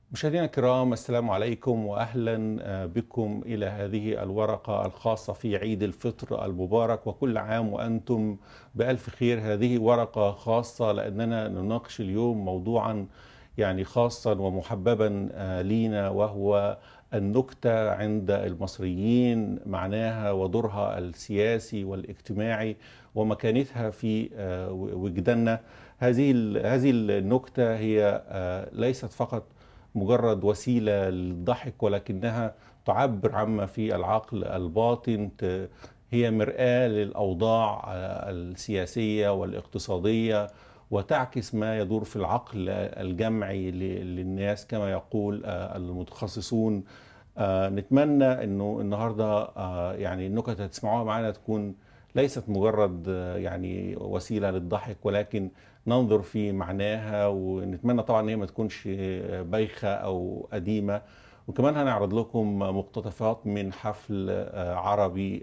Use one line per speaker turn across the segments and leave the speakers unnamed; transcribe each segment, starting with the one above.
مشاهدينا الكرام السلام عليكم واهلا بكم الى هذه الورقه الخاصه في عيد الفطر المبارك وكل عام وانتم بالف خير هذه ورقه خاصه لاننا نناقش اليوم موضوعا يعني خاصا ومحببا لينا وهو النكته عند المصريين معناها ودورها السياسي والاجتماعي ومكانتها في وجداننا هذه هذه النكته هي ليست فقط مجرد وسيله للضحك ولكنها تعبر عما في العقل الباطن هي مرآة للأوضاع السياسية والاقتصادية وتعكس ما يدور في العقل الجمعي للناس كما يقول المتخصصون نتمنى انه النهارده يعني النكت هتسمعوها معانا تكون ليست مجرد يعني وسيله للضحك ولكن ننظر في معناها ونتمنى طبعا ان هي ما تكونش بايخه او قديمه وكمان هنعرض لكم مقتطفات من حفل عربي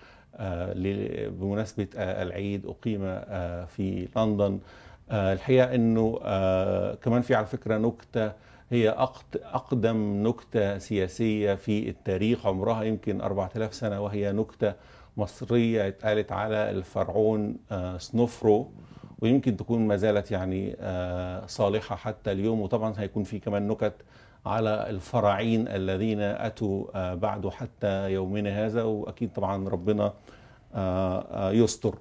بمناسبه العيد اقيم في لندن الحقيقه انه كمان في على فكره نكته هي اقدم نكته سياسيه في التاريخ عمرها يمكن 4000 سنه وهي نكته مصريه اتقالت على الفرعون سنوفرو ويمكن تكون ما زالت يعني صالحه حتى اليوم وطبعا هيكون في كمان نكت على الفراعين الذين اتوا بعده حتى يومنا هذا واكيد طبعا ربنا يستر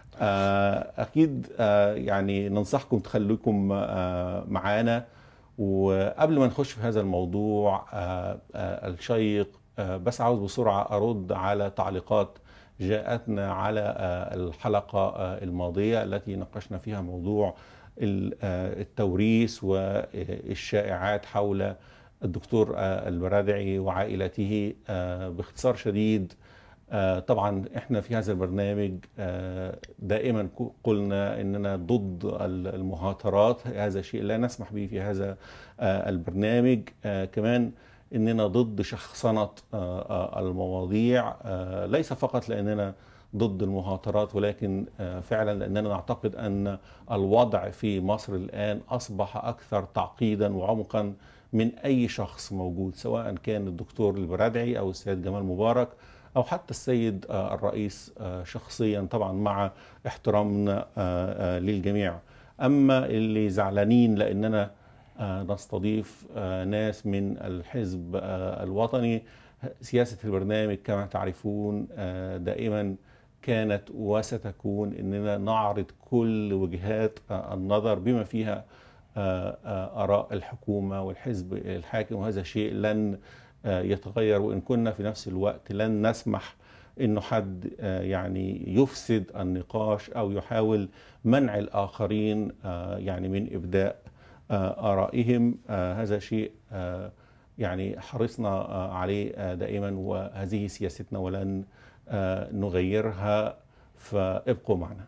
اكيد يعني ننصحكم تخليكم معانا وقبل ما نخش في هذا الموضوع الشيق بس عاوز بسرعه ارد على تعليقات جاءتنا على الحلقة الماضية التي ناقشنا فيها موضوع التوريث والشائعات حول الدكتور البرادعي وعائلته باختصار شديد طبعا احنا في هذا البرنامج دائما قلنا اننا ضد المهاترات هذا شيء لا نسمح به في هذا البرنامج كمان اننا ضد شخصنه المواضيع ليس فقط لاننا ضد المهاترات ولكن فعلا لاننا نعتقد ان الوضع في مصر الان اصبح اكثر تعقيدا وعمقا من اي شخص موجود سواء كان الدكتور البرادعي او السيد جمال مبارك او حتى السيد الرئيس شخصيا طبعا مع احترامنا للجميع اما اللي زعلانين لاننا نستضيف ناس من الحزب الوطني سياسة البرنامج كما تعرفون دائما كانت وستكون اننا نعرض كل وجهات النظر بما فيها اراء الحكومه والحزب الحاكم وهذا شيء لن يتغير وان كنا في نفس الوقت لن نسمح انه حد يعني يفسد النقاش او يحاول منع الاخرين يعني من ابداء آرائهم هذا شيء يعني حرصنا عليه دائما وهذه سياستنا ولن نغيرها فابقوا معنا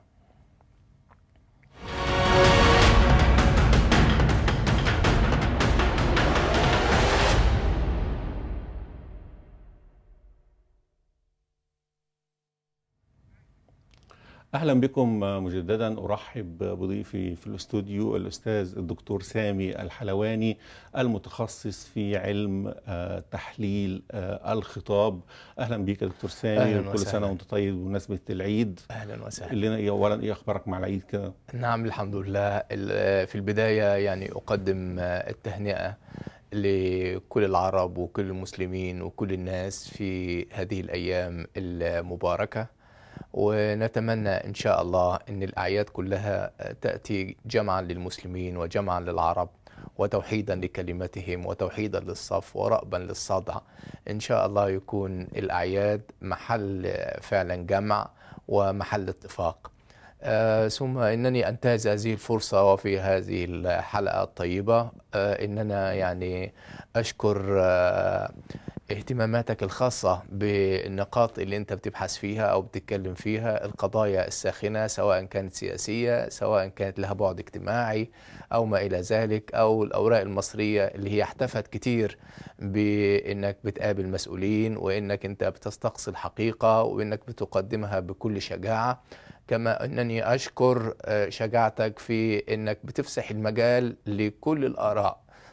اهلا بكم مجددا ارحب بضيفي في الاستوديو الاستاذ الدكتور سامي الحلواني المتخصص في علم تحليل الخطاب اهلا بك يا دكتور سامي كل سنه وانت طيب بمناسبه العيد
اهلا وسهلا
اللي اولا ايه اخبارك مع العيد كده
نعم الحمد لله في البدايه يعني اقدم التهنئه لكل العرب وكل المسلمين وكل الناس في هذه الايام المباركه ونتمنى إن شاء الله أن الأعياد كلها تأتي جمعا للمسلمين وجمعا للعرب وتوحيدا لكلمتهم وتوحيدا للصف ورأبا للصدع إن شاء الله يكون الأعياد محل فعلا جمع ومحل اتفاق آه ثم انني انتهز هذه الفرصه وفي هذه الحلقه الطيبه آه اننا يعني اشكر آه اهتماماتك الخاصة بالنقاط اللي انت بتبحث فيها او بتتكلم فيها القضايا الساخنة سواء كانت سياسية سواء كانت لها بعد اجتماعي او ما الى ذلك او الاوراق المصرية اللي هي احتفت كتير بانك بتقابل مسؤولين وانك انت بتستقصي الحقيقة وانك بتقدمها بكل شجاعة كما انني اشكر شجاعتك في انك بتفسح المجال لكل الاراء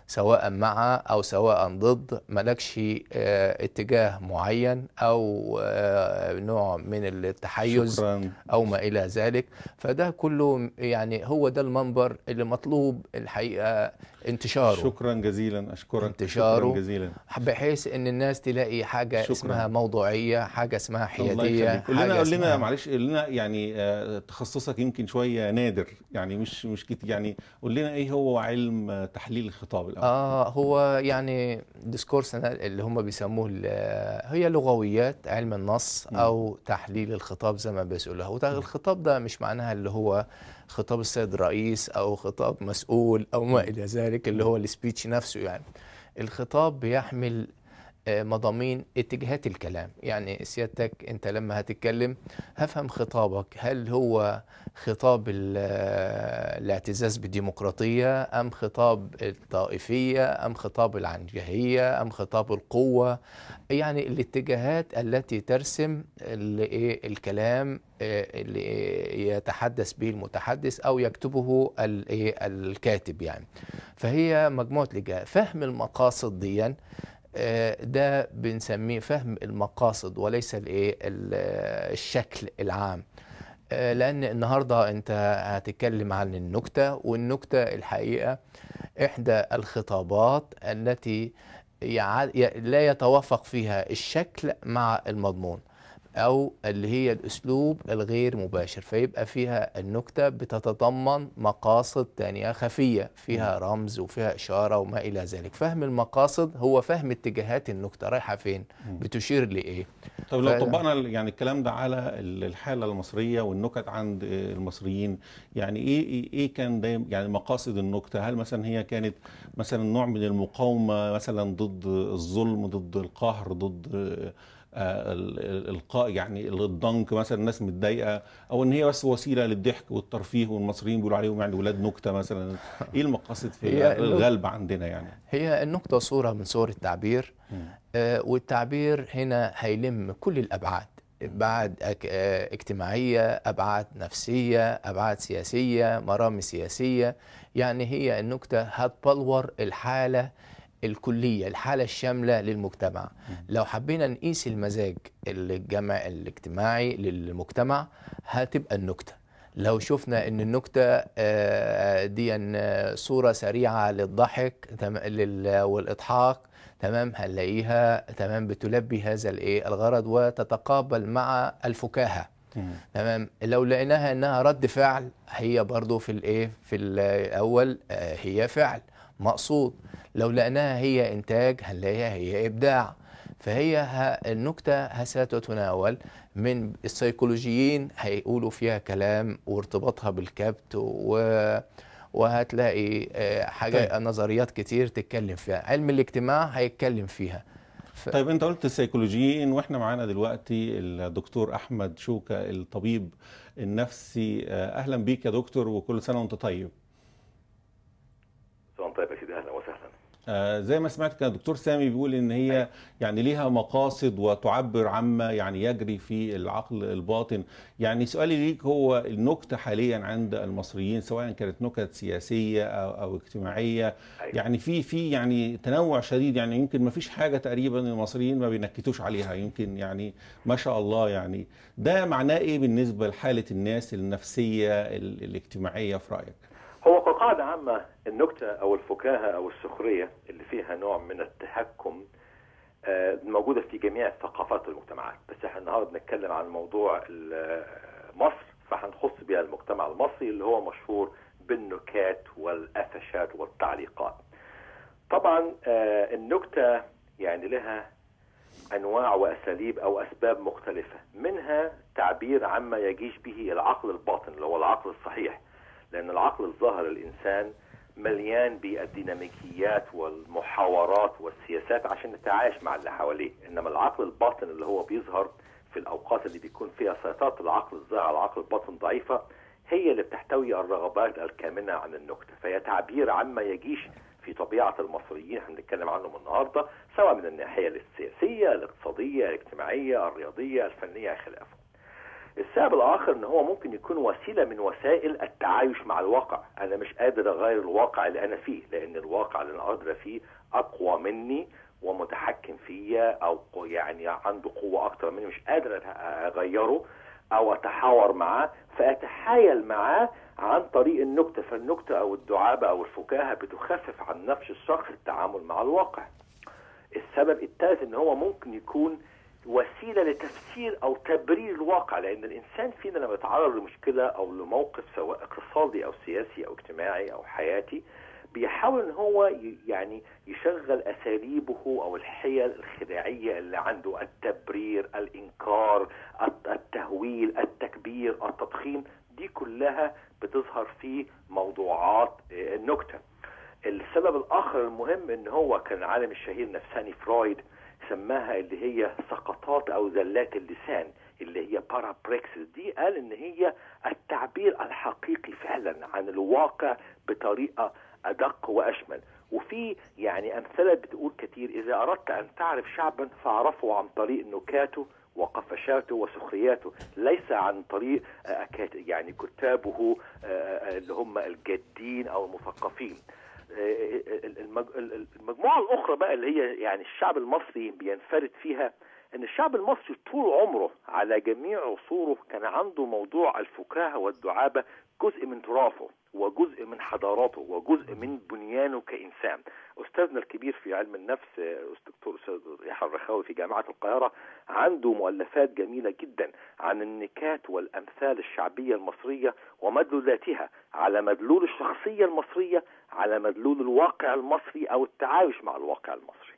سواء مع او سواء ضد ملكش آه، اتجاه معين او آه، نوع من التحيز
شكرا
او ما الى ذلك فده كله يعني هو ده المنبر اللي مطلوب الحقيقه انتشاره
شكرا جزيلا اشكرك
انتشاره.
شكرا جزيلا
بحيث ان الناس تلاقي حاجه
شكراً.
اسمها موضوعيه حاجه اسمها
الله
حياديه
يخليك قول لنا
حاجه
قول لنا
اسمها
معلش قول لنا يعني آه، تخصصك يمكن شويه نادر يعني مش مش كتير يعني قول لنا ايه هو علم آه، تحليل الخطاب الاول
اه هو يعني ديسكورس اللي هم بيسموه ال- هي لغويات علم النص
مم.
او تحليل الخطاب زي ما بيقولوا وده الخطاب ده مش معناها اللي هو خطاب السيد الرئيس او خطاب مسؤول او ما الى ذلك اللي هو السبيتش نفسه يعني الخطاب بيحمل آه، مضامين اتجاهات الكلام يعني سيادتك انت لما هتتكلم هفهم خطابك هل هو خطاب ال- آه، الاعتزاز بالديمقراطية أم خطاب الطائفية أم خطاب العنجهية أم خطاب القوة يعني الاتجاهات التي ترسم ال- إيه الكلام آه، اللي يتحدث به المتحدث أو يكتبه ال- إيه الكاتب يعني فهي مجموعة لجان فهم المقاصد ديًا آه، ده بنسميه فهم المقاصد وليس الايه ال- الشكل العام آه، لان النهارده انت هتتكلم عن النكته والنكته الحقيقه احدى الخطابات التي يع- ي- لا يتوافق فيها الشكل مع المضمون او اللي هي الاسلوب الغير مباشر فيبقى فيها النكته بتتضمن مقاصد تانية خفيه فيها رمز وفيها اشاره وما الى ذلك فهم المقاصد هو فهم اتجاهات النكته رايحه فين بتشير لايه
طب لو
ف-
طبقنا ال- يعني الكلام ده على ال- الحاله المصريه والنكت عند آه، المصريين يعني ايه ايه إيه كان دايما يعني مقاصد النكته هل مثلا هي كانت مثلا نوع من المقاومه مثلا ضد الظلم ضد القهر ضد آه، آه، ال- ال- القاء يعني الضنك مثلا الناس متضايقه او ان هي بس وسيله للضحك والترفيه والمصريين بيقولوا عليهم يعني ولاد نكته مثلا ايه المقاصد في
هي النك-
الغالبه عندنا يعني
هي النكته صوره من صور التعبير آه، والتعبير هنا هيلم كل الابعاد ابعاد أك- آه، اجتماعيه ابعاد نفسيه ابعاد سياسيه مرامي سياسيه يعني هي النكته هتبلور الحاله الكليه الحاله الشامله للمجتمع لو حبينا نقيس المزاج الجمع الاجتماعي للمجتمع هتبقى النكته لو شفنا ان النكته آه، دي آه، صوره سريعه للضحك تم- لل- والاضحاك تمام هنلاقيها تمام بتلبي هذا الايه الغرض وتتقابل مع الفكاهه
مم.
تمام لو لقيناها انها رد فعل هي برضو في الايه في الاول آه، هي فعل مقصود لو لقيناها هي انتاج هنلاقيها هي ابداع فهي ه- النكته ستتناول من السيكولوجيين هيقولوا فيها كلام وارتباطها بالكبت و وهتلاقي آه، حاجة
طيب.
نظريات كتير تتكلم فيها علم الاجتماع هيتكلم فيها ف...
طيب انت قلت السيكولوجيين واحنا معانا دلوقتي الدكتور احمد شوكة الطبيب النفسي آه، اهلا بيك يا دكتور وكل سنه وانت طيب
سلام طيب يا سيدي اهلا وسهلا
آه، زي ما سمعت كان الدكتور سامي بيقول ان هي يعني ليها مقاصد وتعبر عما يعني يجري في العقل الباطن يعني سؤالي ليك هو النكتة حاليا عند المصريين سواء كانت نكت سياسية او, أو اجتماعية
أيوة.
يعني في في يعني تنوع شديد يعني يمكن ما فيش حاجة تقريبا المصريين ما بينكتوش عليها يمكن يعني ما شاء الله يعني ده معناه ايه بالنسبة لحالة الناس النفسية ال- الاجتماعية في رأيك؟
هو كقاعدة عامة النكتة أو الفكاهة أو السخرية اللي فيها نوع من التحكم آه، موجودة في جميع الثقافات والمجتمعات بس احنا النهارده بنتكلم عن موضوع ال- آه، مصر فهنخص بها المجتمع المصري اللي هو مشهور بالنكات والقفشات والتعليقات طبعا آه، النكتة يعني لها انواع واساليب او اسباب مختلفه منها تعبير عما يجيش به العقل الباطن اللي هو العقل الصحيح لان العقل الظاهر الانسان مليان بالديناميكيات والمحاورات والسياسات عشان نتعايش مع اللي حواليه انما العقل الباطن اللي هو بيظهر في الاوقات اللي بيكون فيها سيطره العقل الظاهر على العقل الباطن ضعيفه هي اللي بتحتوي الرغبات الكامنه عن النكته فهي تعبير عما يجيش في طبيعه المصريين هنتكلم عنهم النهارده سواء من الناحيه السياسيه الاقتصاديه الاجتماعيه الرياضيه الفنيه خلافه السبب الاخر ان هو ممكن يكون وسيله من وسائل التعايش مع الواقع انا مش قادر اغير الواقع اللي انا فيه لان الواقع اللي انا قادر فيه اقوى مني ومتحكم فيا او قو- يعني عنده قوه اكتر مني مش قادر أت- اغيره او اتحاور معاه فاتحايل معاه عن طريق النكته فالنكته او الدعابه او الفكاهه بتخفف عن نفس الشخص التعامل مع الواقع السبب الثالث ان هو ممكن يكون وسيله لتفسير او تبرير الواقع لان الانسان فينا لما يتعرض لمشكله او لموقف سواء اقتصادي او سياسي او اجتماعي او حياتي بيحاول ان هو ي- يعني يشغل اساليبه او الحيل الخداعيه اللي عنده التبرير الانكار الت- التهويل التكبير التضخيم دي كلها بتظهر في موضوعات آه، النكته السبب الاخر المهم ان هو كان العالم الشهير نفساني فرويد سماها اللي هي سقطات او زلات اللسان اللي هي بارابريكسس دي قال ان هي التعبير الحقيقي فعلا عن الواقع بطريقه ادق واشمل وفي يعني امثله بتقول كتير اذا اردت ان تعرف شعبا فاعرفه عن طريق نكاته وقفشاته وسخرياته ليس عن طريق آه، أكات- يعني كتابه آه، آه، اللي هم الجادين او المثقفين المج- المجموعه الاخرى بقى اللي هي يعني الشعب المصري بينفرد فيها ان الشعب المصري طول عمره على جميع عصوره كان عنده موضوع الفكاهه والدعابه جزء من تراثه وجزء من حضاراته وجزء من بنيانه كانسان استاذنا الكبير في علم النفس آه، الدكتور استاذ يحيى الرخاوي في جامعه القاهره عنده مؤلفات جميله جدا عن النكات والامثال الشعبيه المصريه ومدلولاتها على مدلول الشخصيه المصريه على مدلول الواقع المصري او التعايش مع الواقع المصري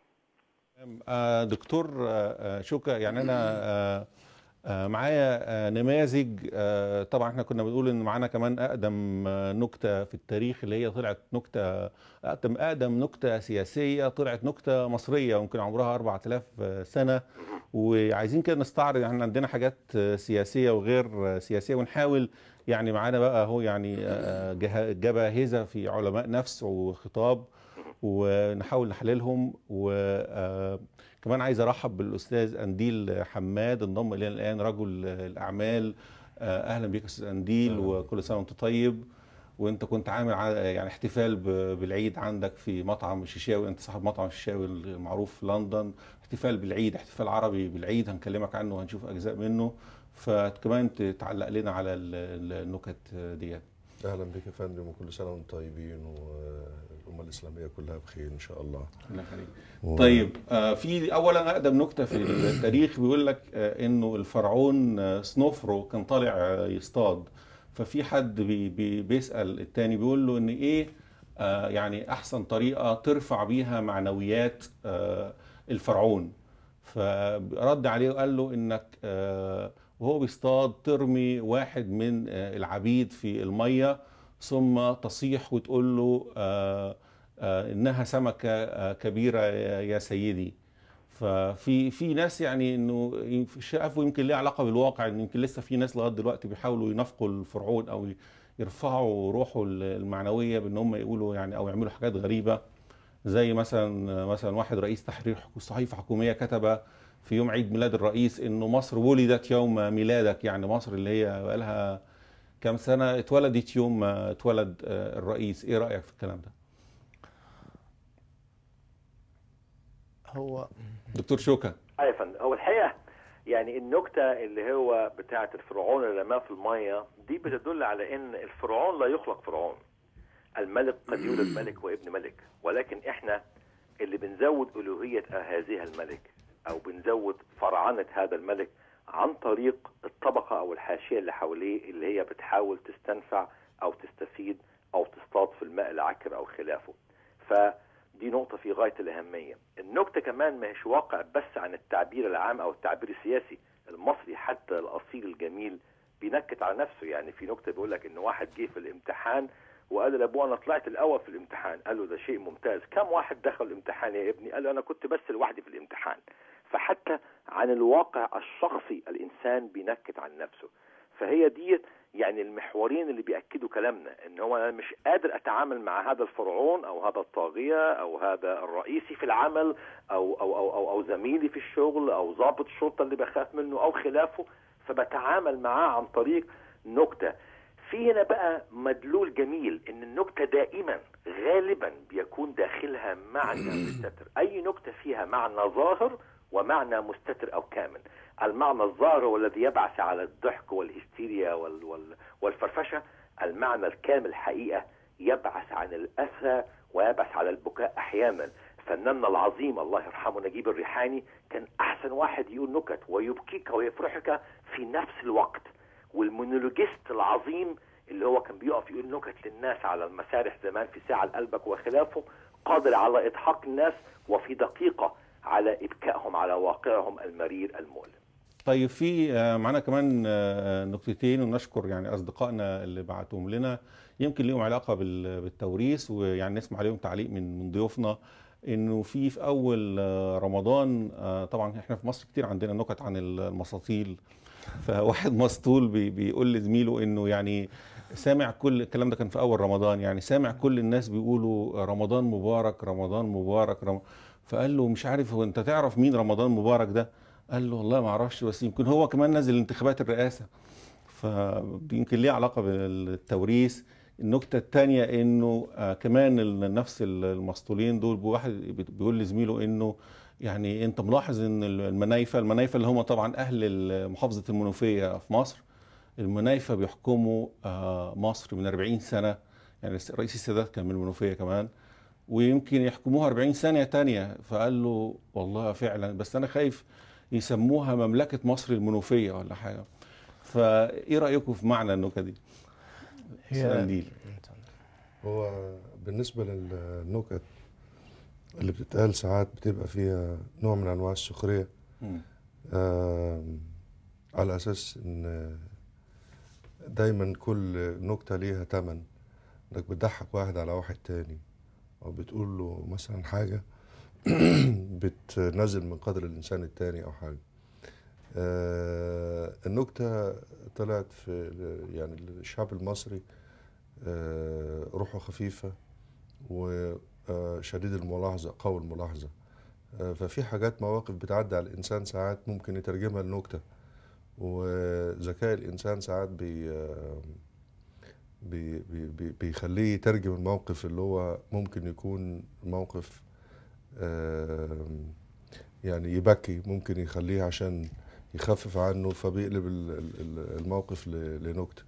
آه، دكتور آه، آه، شوكا يعني انا آه، آه، معايا آه، نماذج آه، طبعا احنا كنا بنقول ان معانا كمان اقدم آه، نكته في التاريخ اللي هي طلعت نكته اقدم اقدم نكته سياسيه طلعت نكته مصريه يمكن عمرها 4000 سنه وعايزين كده نستعرض احنا عندنا حاجات آه، سياسيه وغير آه، سياسيه ونحاول يعني معانا بقى اهو يعني آه، جه- جباهزه في علماء نفس وخطاب ونحاول نحللهم وكمان عايز ارحب بالاستاذ انديل حماد انضم الينا الان رجل الاعمال آه، اهلا بك استاذ انديل
أهلاً.
وكل سنه وانت طيب وانت كنت عامل ع- يعني احتفال ب- بالعيد عندك في مطعم الشيشاوي انت صاحب مطعم الشيشاوي المعروف في لندن احتفال بالعيد احتفال عربي بالعيد هنكلمك عنه وهنشوف اجزاء منه فكمان تتعلق لنا على ال- ال- النكت ديت
اهلا بك يا فندم وكل سنه وانتم طيبين والامه الاسلاميه كلها بخير ان شاء الله
الله يخليك
و-
طيب آه، في اولا اقدم نكته في التاريخ بيقول لك آه، انه الفرعون آه، سنوفرو كان طالع آه، يصطاد ففي حد بي بي بيسال التاني بيقول له ان ايه آه، يعني احسن طريقه ترفع بيها معنويات آه، الفرعون فرد عليه وقال له انك آه، وهو بيصطاد ترمي واحد من آه، العبيد في الميه ثم تصيح وتقول له آه، آه، انها سمكه آه، كبيره يا يا سيدي ففي في ناس يعني انه شافوا يمكن ليه علاقه بالواقع ان يمكن لسه في ناس لغايه دلوقتي بيحاولوا ينافقوا الفرعون او يرفعوا روحه المعنويه بان هم يقولوا يعني او يعملوا حاجات غريبه زي مثلا مثلا واحد رئيس تحرير حكو- صحيفه حكوميه كتب في يوم عيد ميلاد الرئيس انه مصر ولدت يوم ميلادك يعني مصر اللي هي بقالها كام سنه اتولدت يوم ما اتولد آه، الرئيس ايه رايك في الكلام ده
هو
دكتور شوكا
اه يا فندم هو الحقيقه يعني النكته اللي هو بتاعه الفرعون اللي رماه في الميه دي بتدل على ان الفرعون لا يخلق فرعون الملك قد يولد ملك وابن ملك ولكن احنا اللي بنزود الوهيه هذه الملك او بنزود فرعنه هذا الملك عن طريق الطبقه او الحاشيه اللي حواليه اللي هي بتحاول تستنفع او تستفيد او تصطاد في الماء العكر او خلافه فدي نقطه في غايه الاهميه النكته كمان مش واقع بس عن التعبير العام او التعبير السياسي المصري حتى الاصيل الجميل بينكت على نفسه يعني في نكته بيقول لك ان واحد جه في الامتحان وقال لابوه انا طلعت الاول في الامتحان قال له ده شيء ممتاز كم واحد دخل الامتحان يا ابني قال له انا كنت بس لوحدي في الامتحان فحتى عن الواقع الشخصي الانسان بينكت عن نفسه فهي دي يعني المحورين اللي بياكدوا كلامنا ان هو انا مش قادر اتعامل مع هذا الفرعون او هذا الطاغيه او هذا الرئيسي في العمل او او او او, أو زميلي في الشغل او ضابط الشرطه اللي بخاف منه او خلافه فبتعامل معاه عن طريق نكته في هنا بقى مدلول جميل ان النكته دائما غالبا بيكون داخلها معنى مستتر اي نكته فيها معنى ظاهر ومعنى مستتر او كامل المعنى الظاهر هو الذي يبعث على الضحك والهستيريا وال وال والفرفشه المعنى الكامل حقيقه يبعث عن الاسى ويبعث على البكاء احيانا فناننا العظيم الله يرحمه نجيب الريحاني كان احسن واحد يقول نكت ويبكيك ويفرحك في نفس الوقت والمونولوجيست العظيم اللي هو كان بيقف يقول نكت للناس على المسارح زمان في ساعة لقلبك وخلافه قادر على إضحاك الناس وفي دقيقة على إبكائهم على واقعهم المرير المؤلم
طيب في آه، معانا كمان آه، نكتتين ونشكر يعني اصدقائنا اللي بعتوهم لنا يمكن ليهم علاقه بال- بالتوريث ويعني نسمع عليهم تعليق من من ضيوفنا انه في في اول آه، رمضان آه، طبعا احنا في مصر كتير عندنا نكت عن المساطيل فواحد مسطول بي- بيقول لزميله انه يعني سامع كل الكلام ده كان في اول رمضان يعني سامع كل الناس بيقولوا رمضان مبارك رمضان مبارك رم... فقال له مش عارف هو انت تعرف مين رمضان مبارك ده قال له والله ما اعرفش بس يمكن هو كمان نزل انتخابات الرئاسه فيمكن ليه علاقه بالتوريث النكته الثانيه انه آه كمان ال- نفس ال- المسطولين دول واحد بيقول لزميله انه يعني انت ملاحظ ان المنايفه المنايفه اللي هم طبعا اهل محافظه المنوفيه في مصر المنايفه بيحكموا آه مصر من 40 سنه يعني رئيس السادات كان من المنوفيه كمان ويمكن يحكموها 40 سنه تانية فقال له والله فعلا بس انا خايف يسموها مملكه مصر المنوفيه ولا حاجه فايه رايكم في معنى النكته دي؟ سلام ليل.
هو بالنسبة للنكت اللي بتتقال ساعات بتبقى فيها نوع من أنواع السخرية
مم.
آم، على أساس إن دايما كل نكتة ليها تمن إنك بتضحك واحد على واحد تاني أو بتقول له مثلا حاجة بتنزل من قدر الإنسان التاني أو حاجة آه، النكتة طلعت في يعني الشعب المصري آه، روحه خفيفة وشديد الملاحظة قوي الملاحظة آه، ففي حاجات مواقف بتعدي على الإنسان ساعات ممكن يترجمها لنكتة وذكاء الإنسان ساعات بي آه، بي بي بي- بيخليه يترجم الموقف اللي هو ممكن يكون موقف آم، يعني يبكي ممكن يخليه عشان يخفف عنه فبيقلب ال- ال- ال- الموقف ل- لنكتة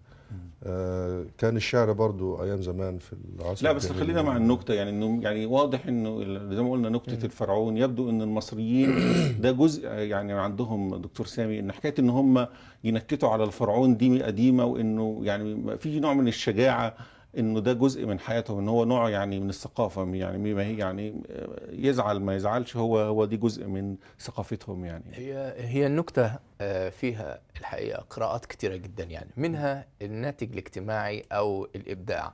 آه، كان الشعر برضو أيام زمان في العصر
لا بس
الجاهلي.
خلينا مع النكته يعني انه يعني واضح انه ال- زي ما قلنا نكته الفرعون يبدو ان المصريين ده جزء يعني عندهم دكتور سامي ان حكايه ان هم ينكتوا على الفرعون دي قديمه وانه يعني في نوع من الشجاعه انه ده جزء من حياتهم ان هو نوع يعني من الثقافه يعني ما هي يعني يزعل ما يزعلش هو هو دي جزء من ثقافتهم يعني
هي هي النكتة آه، فيها الحقيقة قراءات كتيرة جدا يعني منها الناتج الاجتماعي أو الإبداع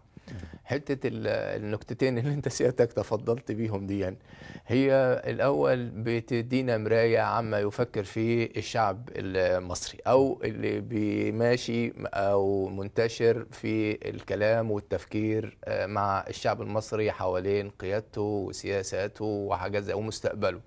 حتة ال- النكتتين اللي أنت سيادتك تفضلت بيهم دي يعني هي الأول بتدينا مراية عما يفكر فيه الشعب المصري أو اللي بيماشي أو منتشر في الكلام والتفكير آه، مع الشعب المصري حوالين قيادته وسياساته وحاجات زي ومستقبله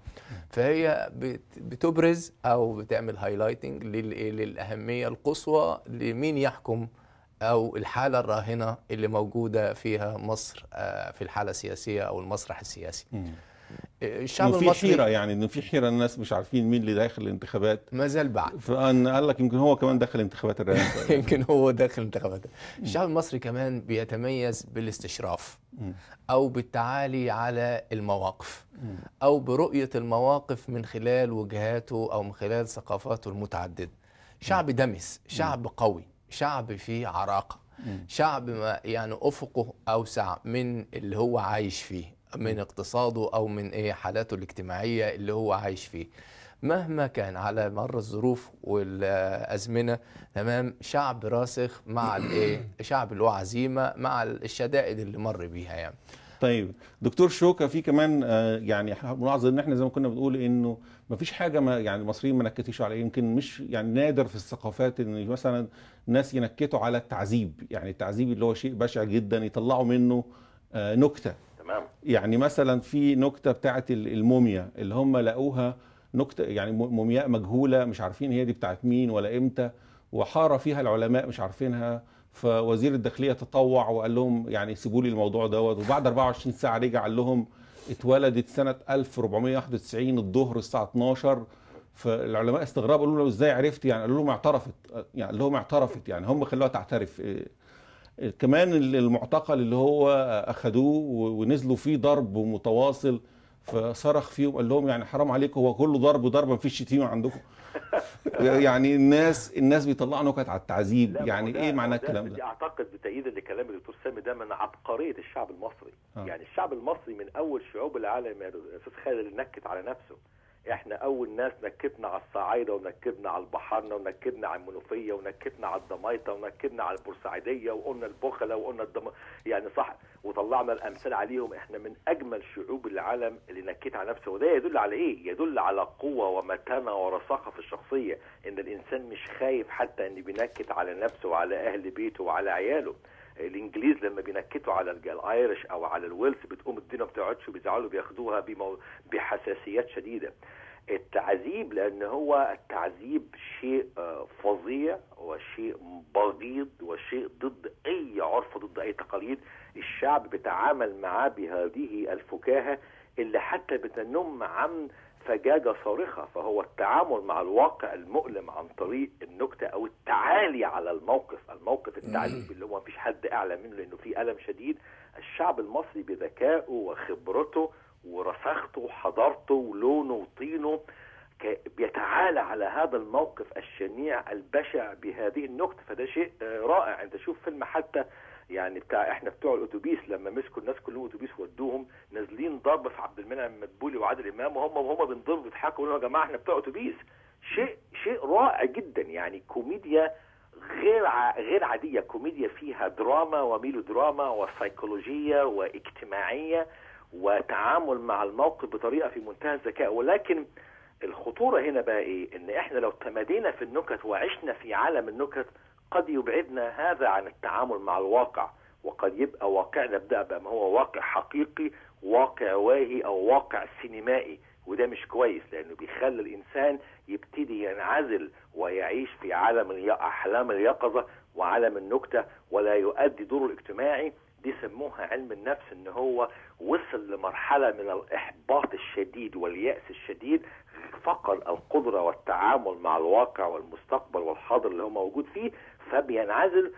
فهي بت- بتبرز او بتعمل هايلايتنج للاهميه القصوى لمين يحكم او الحاله الراهنه اللي موجوده فيها مصر آه، في الحاله السياسيه او المسرح السياسي
مم.
الشعب
انه في
المصري
حيره يعني انه في حيره الناس مش عارفين مين اللي داخل الانتخابات
ما زال بعد
فان قال لك يمكن هو كمان دخل انتخابات الرئاسه
يمكن هو داخل انتخابات الشعب المصري كمان بيتميز بالاستشراف او بالتعالي على المواقف او برؤيه المواقف من خلال وجهاته او من خلال ثقافاته المتعدده شعب دمس شعب قوي شعب فيه عراقه شعب ما يعني افقه اوسع من اللي هو عايش فيه من اقتصاده او من ايه حالاته الاجتماعيه اللي هو عايش فيه مهما كان على مر الظروف والازمنه تمام شعب راسخ مع الايه شعب له عزيمه مع الشدائد اللي مر بيها يعني
طيب دكتور شوكة في كمان آه، يعني ملاحظة ان احنا زي ما كنا بنقول انه ما فيش حاجة ما يعني المصريين ما نكتوش على يمكن مش يعني نادر في الثقافات ان مثلا ناس ينكتوا على التعذيب يعني التعذيب اللي هو شيء بشع جدا يطلعوا منه آه، نكتة
تمام
يعني مثلا في نكتة بتاعت ال- الموميا اللي هم لقوها نكتة يعني م- مومياء مجهولة مش عارفين هي دي بتاعت مين ولا امتى وحاره فيها العلماء مش عارفينها فوزير الداخليه تطوع وقال لهم يعني سيبوا لي الموضوع دوت وبعد 24 ساعه رجع قال لهم اتولدت سنه 1491 الظهر الساعه 12 فالعلماء استغربوا قالوا له ازاي عرفت يعني قالوا لهم اعترفت يعني قال لهم اعترفت يعني هم خلوها تعترف إيه، كمان المعتقل اللي هو اخذوه ونزلوا فيه ضرب متواصل فصرخ فيهم قال لهم يعني حرام عليكم هو كله ضرب ضرب مفيش شتيمه عندكم يعني الناس الناس بيطلعوا نكت على التعذيب
لا، ما
يعني
هو ده-
ايه
ما
معنى
هو ده
الكلام
بدي
ده
اعتقد بتأييد لكلام الدكتور سامي ده من عبقريه الشعب المصري
آه.
يعني الشعب المصري من اول شعوب العالم يا استاذ خالد اللي نكت على نفسه احنا اول ناس نكتنا على الصعايده ونكتنا على البحارنه ونكتنا على المنوفيه ونكتنا على الضمايطه ونكتنا على البورسعيديه وقلنا البخله وقلنا الدم يعني صح وطلعنا الامثال عليهم احنا من اجمل شعوب العالم اللي نكت على نفسه وده يدل على ايه؟ يدل على قوه ومتانه ورصاقه في الشخصيه ان الانسان مش خايف حتى ان بينكت على نفسه وعلى اهل بيته وعلى عياله الانجليز لما بينكتوا على الج- الايرش او على الويلز بتقوم الدنيا ما بتقعدش وبيزعلوا بياخدوها بمو... بحساسيات شديده التعذيب لان هو التعذيب شيء آه، فظيع وشيء بغيض وشيء ضد اي عرف ضد اي تقاليد الشعب بيتعامل معاه بهذه الفكاهه اللي حتى بتنم عن فجاجة صارخة فهو التعامل مع الواقع المؤلم عن طريق النكتة أو التعالي على الموقف الموقف التعذيب اللي هو مفيش حد أعلى منه لأنه في ألم شديد الشعب المصري بذكائه وخبرته ورساخته وحضارته ولونه وطينه ك- بيتعالى على هذا الموقف الشنيع البشع بهذه النكتة فده شيء آه، رائع انت شوف فيلم حتى يعني بتاع احنا بتوع الاتوبيس لما مسكوا الناس كلهم اتوبيس ودوهم نازلين ضرب في عبد المنعم مدبولي وعادل امام وهم وهم بينضربوا بيضحكوا يقولوا يا جماعه احنا بتوع اتوبيس شيء شيء رائع جدا يعني كوميديا غير ع... غير عاديه كوميديا فيها دراما وميلودراما وسيكولوجيه واجتماعيه وتعامل مع الموقف بطريقه في منتهى الذكاء ولكن الخطوره هنا بقى ايه ان احنا لو تمادينا في النكت وعشنا في عالم النكت قد يبعدنا هذا عن التعامل مع الواقع وقد يبقى واقعنا بدا بقى ما هو واقع حقيقي واقع واهي او واقع سينمائي وده مش كويس لانه بيخلي الانسان يبتدي ينعزل ويعيش في عالم الي- احلام اليقظه وعالم النكته ولا يؤدي دوره الاجتماعي دي سموها علم النفس ان هو وصل لمرحله من الاحباط الشديد والياس الشديد فقد القدره والتعامل مع الواقع والمستقبل والحاضر اللي هو موجود فيه فبينعزل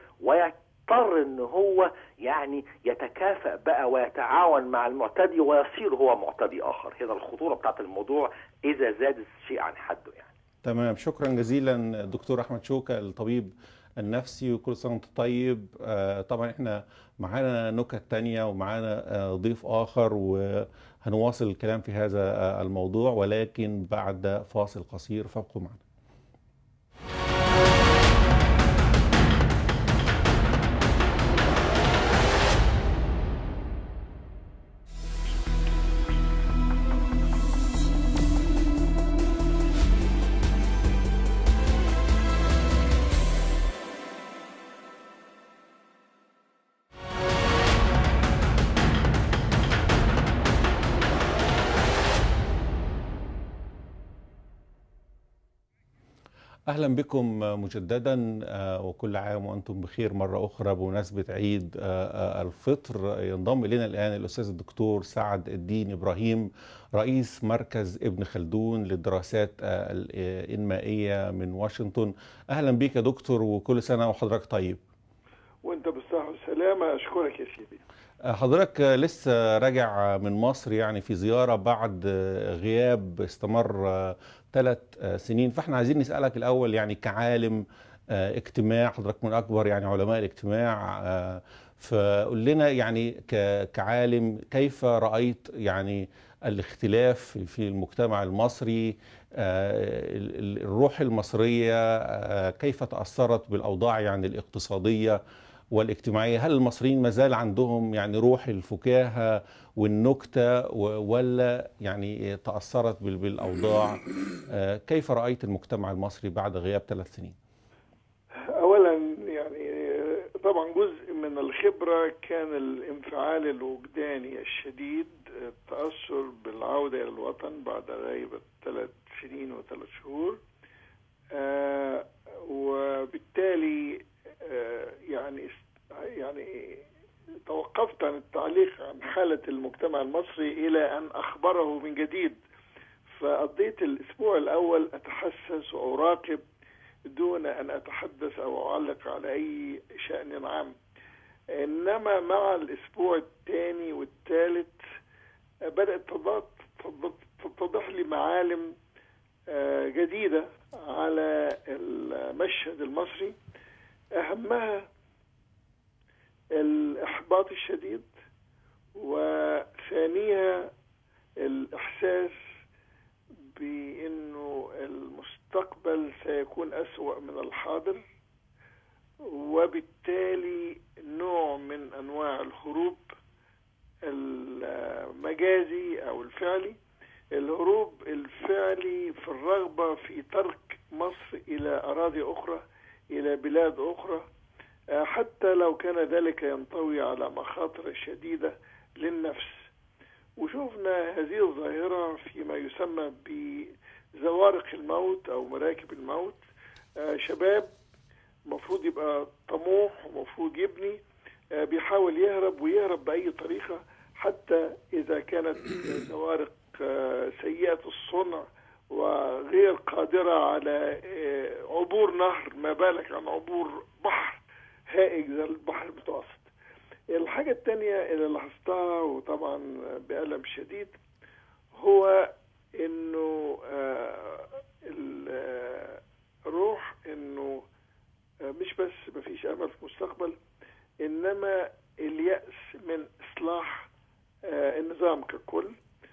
ويضطر ان هو يعني يتكافئ بقى ويتعاون مع المعتدي ويصير هو معتدي اخر هنا الخطوره بتاعت الموضوع اذا زاد الشيء عن حده يعني
تمام شكرا جزيلا الدكتور احمد شوكه الطبيب النفسي وكل سنه وانت طيب آه، طبعا احنا معانا نكت تانية ومعانا آه، ضيف اخر وهنواصل الكلام في هذا آه، الموضوع ولكن بعد فاصل قصير فابقوا معنا اهلا بكم مجددا آه، وكل عام وانتم بخير مره اخرى بمناسبه عيد آه، آه، الفطر ينضم الينا الان الاستاذ الدكتور سعد الدين ابراهيم رئيس مركز ابن خلدون للدراسات آه، الانمائيه من واشنطن اهلا بك يا دكتور وكل سنه وحضرتك طيب
وانت بالصحة والسلامة اشكرك يا سيدي
حضرتك لسه راجع من مصر يعني في زيارة بعد غياب استمر ثلاث سنين فاحنا عايزين نسألك الأول يعني كعالم اجتماع حضرتك من أكبر يعني علماء الاجتماع فقول لنا يعني ك- كعالم كيف رأيت يعني الاختلاف في المجتمع المصري ال- ال- الروح المصرية كيف تأثرت بالأوضاع يعني الاقتصادية والاجتماعية هل المصريين ما زال عندهم يعني روح الفكاهة والنكتة و- ولا يعني تأثرت بال- بالأوضاع آه، كيف رأيت المجتمع المصري بعد غياب ثلاث سنين
اولا يعني طبعا جزء من الخبرة كان الانفعال الوجداني الشديد التأثر بالعودة إلى الوطن بعد غيبة ثلاث سنين وثلاث شهور آه، وبالتالي التعليق عن حالة المجتمع المصري إلى أن أخبره من جديد فقضيت الأسبوع الأول أتحسس وأراقب دون أن أتحدث أو أعلق على أي شأن عام إنما مع الأسبوع الثاني والثالث بدأت تتضح لي معالم آه، جديدة على المشهد المصري أهمها الإحباط الشديد وثانيها الإحساس بأنه المستقبل سيكون أسوأ من الحاضر وبالتالي نوع من أنواع الهروب المجازي أو الفعلي الهروب الفعلي في الرغبة في ترك مصر إلى أراضي أخرى إلى بلاد أخرى آه، حتى لو كان ذلك ينطوي على مخاطر شديدة للنفس وشوفنا هذه الظاهرة فيما يسمى بزوارق الموت أو مراكب الموت آه، شباب مفروض يبقى طموح ومفروض يبني آه، بيحاول يهرب ويهرب بأي طريقة حتى إذا كانت زوارق سيئة الصنع وغير قادرة على عبور نهر ما بالك عن عبور بحر هائج زي البحر المتوسط الحاجة الثانية اللي لاحظتها وطبعا بألم شديد هو انه الروح انه مش بس مفيش امل في المستقبل انما اليأس من اصلاح النظام ككل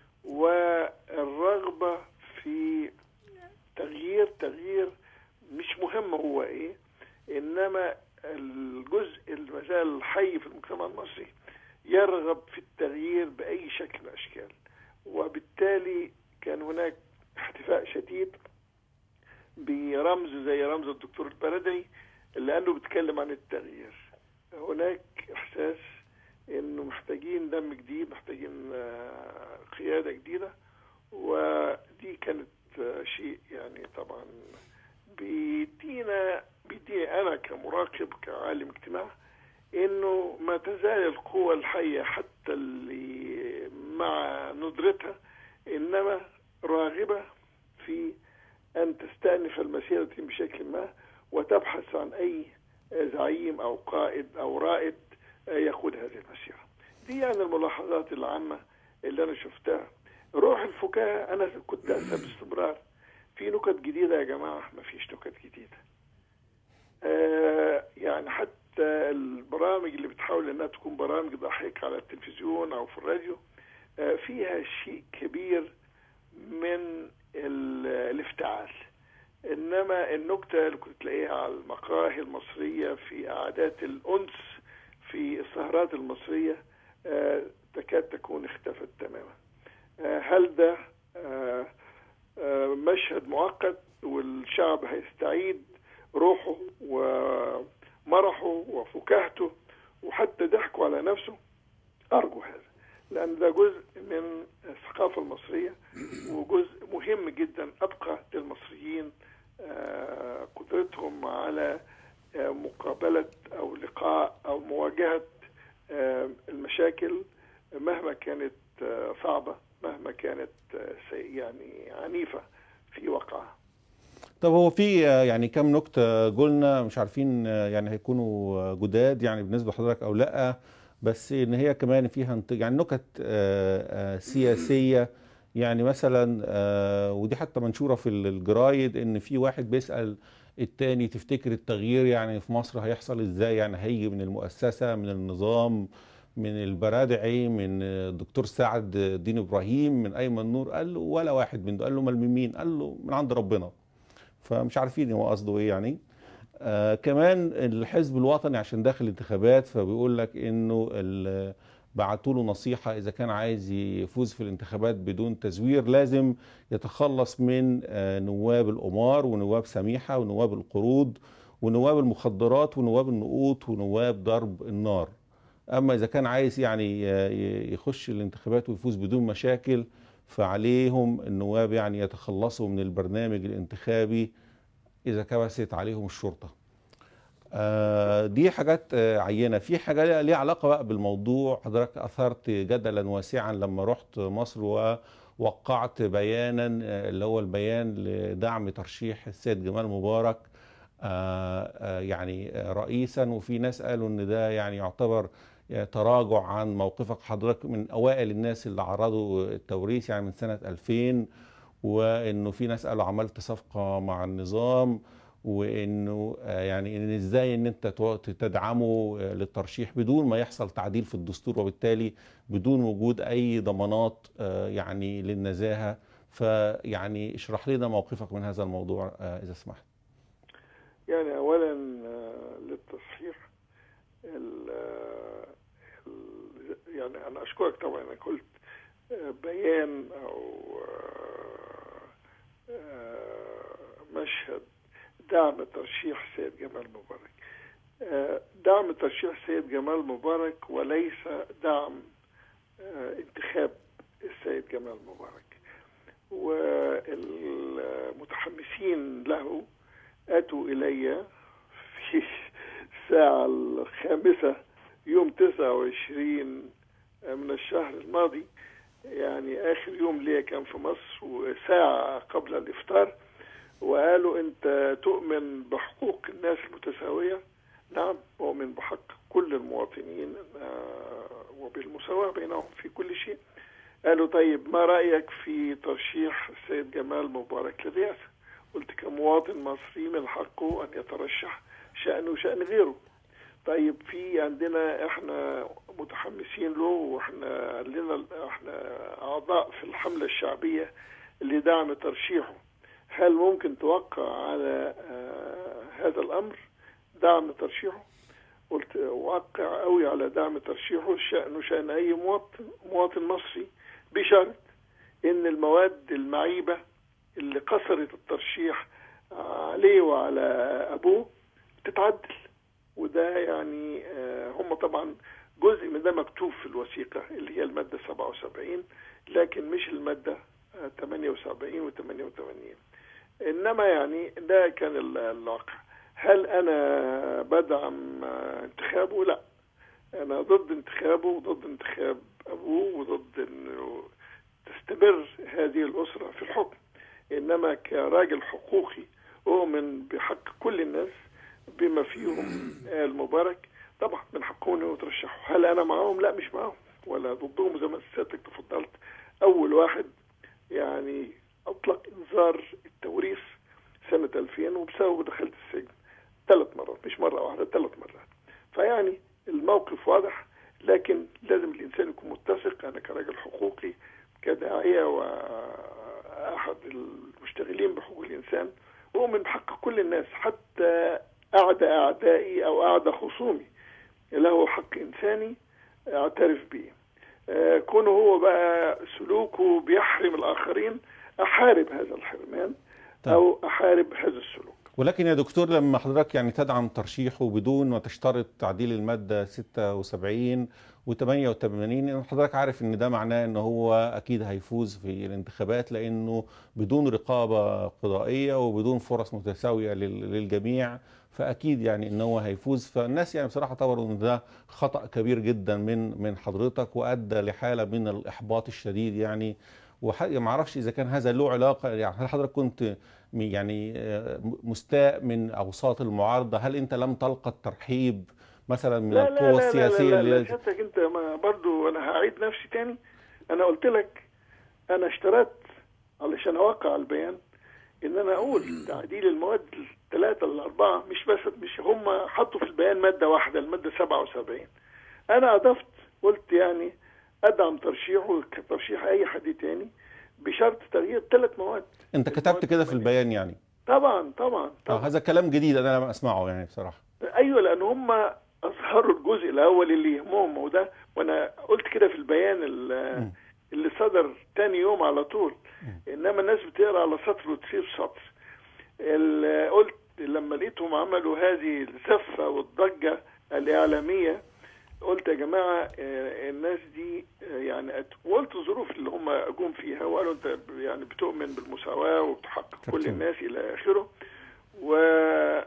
والرغبة في تغيير تغيير مش مهم هو ايه انما الجزء اللي ما زال حي في المجتمع المصري يرغب في التغيير باي شكل من الاشكال وبالتالي كان هناك احتفاء شديد برمز زي رمز الدكتور البردعي لانه بيتكلم عن التغيير هناك احساس انه محتاجين دم جديد محتاجين قياده جديده ودي كانت شيء يعني طبعا بيدينا بيديني انا كمراقب كعالم اجتماع انه ما تزال القوى الحيه حتى اللي مع ندرتها انما راغبه في ان تستأنف المسيره بشكل ما وتبحث عن اي زعيم او قائد او رائد يقود هذه المسيره. دي يعني الملاحظات العامه اللي انا شفتها. روح الفكاهه انا كنت انسى باستمرار في نكت جديده يا جماعه ما فيش نكت جديده. آه يعني حتى البرامج اللي بتحاول انها تكون برامج ضحك على التلفزيون او في الراديو آه فيها شيء كبير من الافتعال انما النكته اللي كنت تلاقيها على المقاهي المصريه في قعدات الانس في السهرات المصريه آه تكاد تكون اختفت تماما هل ده مشهد مؤقت والشعب هيستعيد روحه ومرحه وفكاهته وحتى ضحكه على نفسه أرجو هذا لأن ده جزء من الثقافة المصرية وجزء مهم جدا أبقى للمصريين قدرتهم على مقابلة أو لقاء أو مواجهة المشاكل مهما كانت صعبة مهما كانت يعني عنيفة في وقعها
طب هو في يعني كم نكتة قلنا مش عارفين يعني هيكونوا جداد يعني بالنسبة لحضرتك أو لأ بس إن هي كمان فيها يعني نكت سياسية يعني مثلا ودي حتى منشورة في الجرايد إن في واحد بيسأل التاني تفتكر التغيير يعني في مصر هيحصل ازاي يعني هيجي من المؤسسة من النظام من البرادعي من الدكتور سعد الدين ابراهيم من ايمن نور قال له ولا واحد من ده قال له امال من مين قال له من عند ربنا فمش عارفين هو قصده ايه يعني آه كمان الحزب الوطني عشان داخل الانتخابات فبيقول لك انه بعتوا له نصيحة إذا كان عايز يفوز في الانتخابات بدون تزوير لازم يتخلص من آه نواب القمار ونواب سميحة ونواب القروض ونواب المخدرات ونواب النقوط ونواب ضرب النار اما اذا كان عايز يعني يخش الانتخابات ويفوز بدون مشاكل فعليهم النواب يعني يتخلصوا من البرنامج الانتخابي اذا كبست عليهم الشرطه آه، دي حاجات آه، عينه في حاجه ليها علاقه بقى بالموضوع حضرتك اثرت جدلا واسعا لما رحت مصر ووقعت بيانا آه، اللي هو البيان لدعم ترشيح السيد جمال مبارك آه، آه، يعني آه، رئيسا وفي ناس قالوا ان ده يعني يعتبر آه، تراجع عن موقفك حضرتك من اوائل الناس اللي عرضوا التوريث يعني من سنه 2000 وانه في ناس قالوا عملت صفقه مع النظام وانه آه، يعني ان ازاي ان انت تو- تدعمه آه، للترشيح بدون ما يحصل تعديل في الدستور وبالتالي بدون وجود اي ضمانات آه، يعني للنزاهه فيعني اشرح لنا موقفك من هذا الموضوع آه، اذا سمحت
يعني اولا آه، للتصحيح ال- آه، ال- يعني انا اشكرك طبعا انك قلت آه، بيان او آه، آه، مشهد دعم ترشيح سيد جمال مبارك آه، دعم ترشيح سيد جمال مبارك وليس دعم آه، انتخاب السيد جمال مبارك والمتحمسين له أتوا إلي في الساعة الخامسة يوم 29 من الشهر الماضي يعني آخر يوم ليا كان في مصر وساعة قبل الإفطار وقالوا أنت تؤمن بحقوق الناس المتساوية نعم أؤمن بحق كل المواطنين آه، وبالمساواة بينهم في كل شيء قالوا طيب ما رأيك في ترشيح السيد جمال مبارك للرئاسة قلت كمواطن مصري من حقه أن يترشح شأنه وشأن غيره طيب في عندنا احنا متحمسين له واحنا لنا احنا اعضاء في الحمله الشعبيه لدعم ترشيحه هل ممكن توقع على آه هذا الامر دعم ترشيحه قلت اوقع قوي على دعم ترشيحه شانه شان اي مواطن مواطن مصري بشرط ان المواد المعيبه اللي قصرت الترشيح عليه وعلى ابوه تتعدل وده يعني آه، هم طبعا جزء من ده مكتوب في الوثيقة اللي هي المادة 77 لكن مش المادة آه، 78 و 88 إنما يعني ده كان ال- الواقع هل أنا بدعم آه، انتخابه؟ لا أنا ضد انتخابه وضد انتخاب أبوه وضد إنه تستمر هذه الأسرة في الحكم إنما كراجل حقوقي أؤمن بحق كل الناس بما فيهم آل مبارك طبعا من حقهم انهم يترشحوا هل انا معاهم لا مش معاهم ولا ضدهم زي ما سيادتك تفضلت اول واحد يعني اطلق انذار التوريث سنة 2000 وبسببه دخلت السجن ثلاث مرات مش مرة واحدة ثلاث مرات فيعني الموقف واضح لكن لازم الانسان يكون متسق انا كراجل حقوقي كداعية واحد المشتغلين بحقوق الانسان أؤمن بحق كل الناس حتى أعدى أعدائي أو أعدى خصومي له حق إنساني أعترف به آه، كونه هو بقى سلوكه بيحرم الآخرين أحارب هذا الحرمان أو أحارب هذا السلوك
ولكن يا دكتور لما حضرتك يعني تدعم ترشيحه بدون ما تشترط تعديل المادة 76 و 88 حضرتك عارف ان ده معناه ان هو اكيد هيفوز في الانتخابات لانه بدون رقابة قضائية وبدون فرص متساوية لل- للجميع فاكيد يعني ان هو هيفوز فالناس يعني بصراحة اعتبروا ان ده خطأ كبير جدا من من حضرتك وادى لحالة من الاحباط الشديد يعني وما اعرفش اذا كان هذا له علاقه يعني هل حضرتك كنت م- يعني آه، مستاء من اوساط المعارضه هل انت لم تلقى الترحيب مثلا من
لا لا
القوى
لا لا
السياسيه
لا لا, لا
اللي
سيادتك أنت ما برضو أنا هعيد نفسي تاني أنا قلت لك أنا اشترطت علشان أوقع البيان إن أنا أقول تعديل المواد الثلاثة الأربعة مش بس مش هم حطوا في البيان مادة واحدة المادة 77 أنا أضفت قلت يعني أدعم ترشيحه كترشيح أي حد تاني بشرط تغيير ثلاث مواد
انت كتبت كده في البيان يعني
طبعا طبعا
آه
طبعا
هذا كلام جديد انا لم اسمعه يعني بصراحه
ايوه لان هم اظهروا الجزء الاول اللي يهمهم وده وانا قلت كده في البيان ال-
مم.
اللي صدر تاني يوم على طول انما الناس بتقرا على سطر وتسيب سطر ال- قلت لما لقيتهم عملوا هذه الزفه والضجه الاعلاميه قلت يا جماعه آه، الناس دي آه، يعني أت- وقلت الظروف اللي هم جم فيها وقالوا انت ب- يعني بتؤمن بالمساواه وبتحقق كل
كابتن.
الناس الى اخره و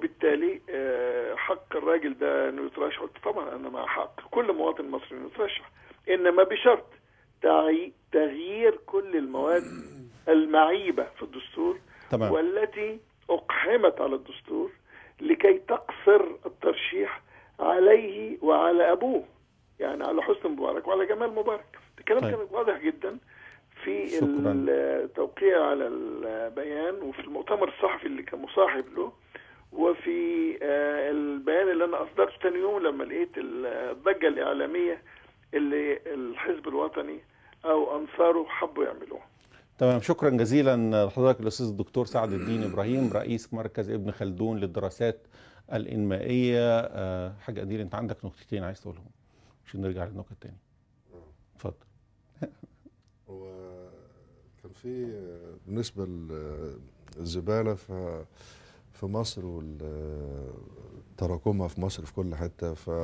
وبالتالي آه، حق الراجل ده انه يترشح قلت طبعا انا مع حق كل مواطن مصري انه يترشح انما بشرط تعي- تغيير كل المواد المعيبه في الدستور
تمام
والتي اقحمت على الدستور لكي تقصر الترشيح عليه وعلى ابوه يعني على حسني مبارك وعلى جمال مبارك الكلام
طيب.
كان واضح جدا في
شكراً.
التوقيع على البيان وفي المؤتمر الصحفي اللي كان مصاحب له وفي آه، البيان اللي انا اصدرته تاني يوم لما لقيت الضجه الاعلاميه اللي الحزب الوطني او انصاره حبوا يعملوها
تمام شكرا جزيلا لحضرتك الاستاذ الدكتور سعد الدين ابراهيم رئيس مركز ابن خلدون للدراسات الانمائيه آه، حاجه قدير انت عندك نقطتين عايز تقولهم عشان نرجع للنقطه الثانيه اتفضل
هو كان في بالنسبة للزبالة ف في مصر وتراكمها في مصر في كل حتة ف